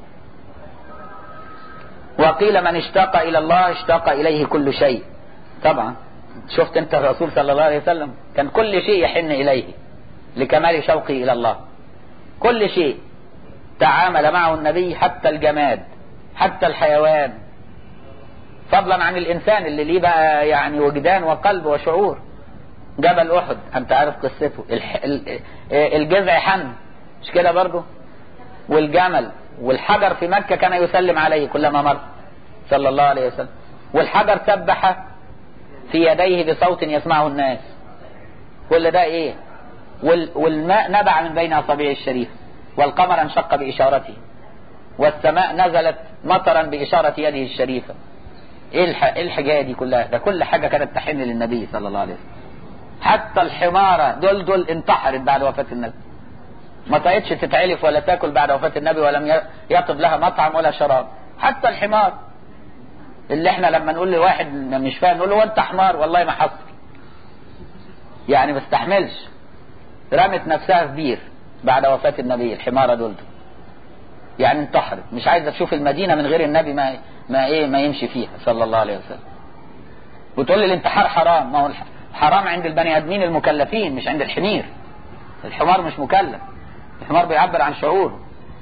وقيل من اشتاق الى الله اشتاق اليه كل شيء طبعا شفت انت الرسول صلى الله عليه وسلم كان كل شيء يحن اليه لكمال شوقه الى الله كل شيء تعامل معه النبي حتى الجماد حتى الحيوان فضلا عن الانسان اللي ليه بقى يعني وجدان وقلب وشعور جبل احد انت عارف قصته الح... الجذع حن مش كده برضه والجمل والحجر في مكة كان يسلم عليه كلما مر صلى الله عليه وسلم والحجر سبح في يديه بصوت يسمعه الناس كل ده ايه وال... والماء نبع من بين اصابعه الشريف والقمر انشق باشارته والسماء نزلت مطرا باشارة يده الشريفة ايه الح... الحكايه دي كلها ده كل حاجة كانت تحن للنبي صلى الله عليه وسلم حتى الحمارة دول دول انتحرت بعد وفاة النبي ما طقتش تتعلف ولا تاكل بعد وفاة النبي ولم يطب لها مطعم ولا شراب حتى الحمار اللي احنا لما نقول لواحد مش فاهم نقول له انت حمار والله ما حصل يعني ما استحملش رمت نفسها في بير بعد وفاة النبي الحمارة دول يعني انتحرت مش عايزة تشوف المدينة من غير النبي ما ما ايه ما يمشي فيها صلى الله عليه وسلم وتقول لي الانتحار حرام ما هو حرام عند البني ادمين المكلفين مش عند الحمير الحمار مش مكلف الحمار بيعبر عن شعوره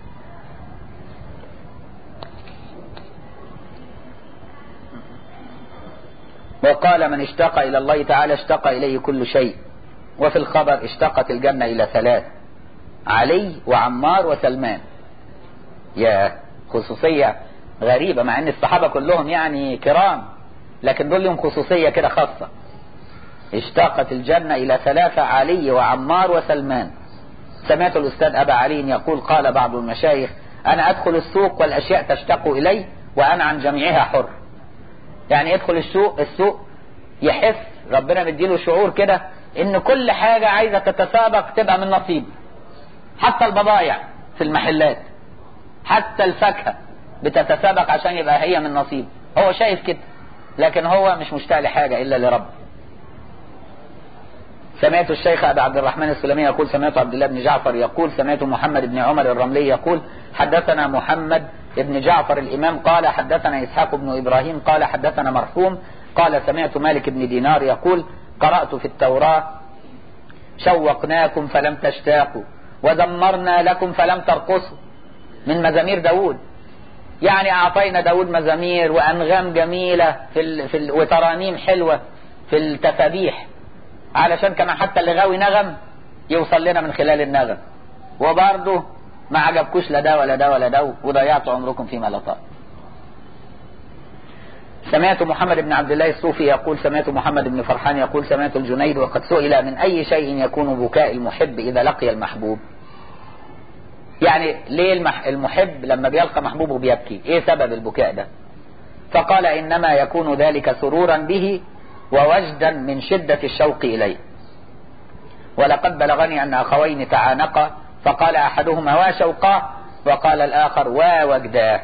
وقال من اشتاق إلى الله تعالى اشتاق إليه كل شيء وفي الخبر اشتقت الجنة إلى ثلاث علي وعمار وسلمان يا خصوصية غريبة مع ان الصحابة كلهم يعني كرام لكن دول لهم خصوصية كده خاصة اشتاقت الجنة إلى ثلاثة علي وعمار وسلمان سمعت الأستاذ أبا علي يقول قال بعض المشايخ أنا أدخل السوق والأشياء تشتاق إلي وأنا عن جميعها حر يعني يدخل السوق السوق يحس ربنا مديله شعور كده ان كل حاجة عايزة تتسابق تبقى من نصيب حتى البضايع في المحلات حتى الفاكهة بتتسابق عشان يبقى هي من نصيب هو شايف كده لكن هو مش مشتاق لحاجة الا لرب سمعت الشيخ ابي عبد الرحمن السلمي يقول سمعت عبد الله بن جعفر يقول سمعت محمد بن عمر الرملي يقول حدثنا محمد بن جعفر الامام قال حدثنا اسحاق بن ابراهيم قال حدثنا مرحوم قال سمعت مالك بن دينار يقول قرأت في التوراة شوقناكم فلم تشتاقوا ودمرنا لكم فلم ترقصوا من مزامير داود يعني أعطينا داود مزامير وأنغام جميلة في, ال... في ال... وترانيم حلوة في التسابيح علشان كمان حتى اللي غاوي نغم يوصل لنا من خلال النغم وبرضه ما عجبكوش لا ده ولا ده ولا ده وضيعتوا عمركم فيما لا طال سمعت محمد بن عبد الله الصوفي يقول سمعت محمد بن فرحان يقول سمعت الجنيد وقد سئل من أي شيء يكون بكاء المحب إذا لقي المحبوب يعني ليه المحب لما بيلقى محبوبه بيبكي ايه سبب البكاء ده فقال إنما يكون ذلك سرورا به ووجدا من شدة الشوق إليه ولقد بلغني أن أخوين تعانقا فقال أحدهما وا شوقاه وقال الآخر وا وجداه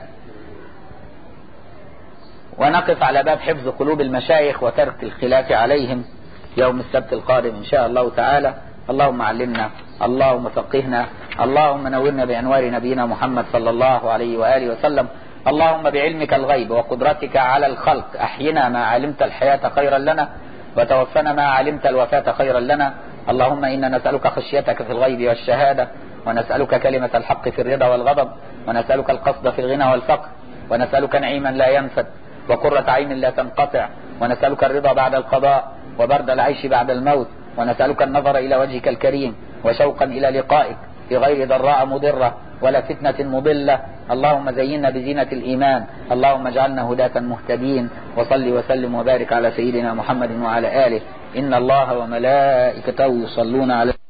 ونقف على باب حفظ قلوب المشايخ وترك الخلاف عليهم يوم السبت القادم إن شاء الله تعالى اللهم علمنا اللهم فقهنا اللهم نورنا بأنوار نبينا محمد صلى الله عليه وآله وسلم اللهم بعلمك الغيب وقدرتك على الخلق أحينا ما علمت الحياة خيرا لنا وتوفنا ما علمت الوفاة خيرا لنا اللهم إنا نسألك خشيتك في الغيب والشهادة ونسألك كلمة الحق في الرضا والغضب ونسألك القصد في الغنى والفقر ونسألك نعيما لا ينفد وقرة عين لا تنقطع ونسألك الرضا بعد القضاء وبرد العيش بعد الموت ونسألك النظر إلى وجهك الكريم وشوقا إلى لقائك في غير ضراء مضرة ولا فتنة مضلة اللهم زينا بزينة الإيمان اللهم اجعلنا هداة مهتدين وصل وسلم وبارك على سيدنا محمد وعلى آله إن الله وملائكته يصلون على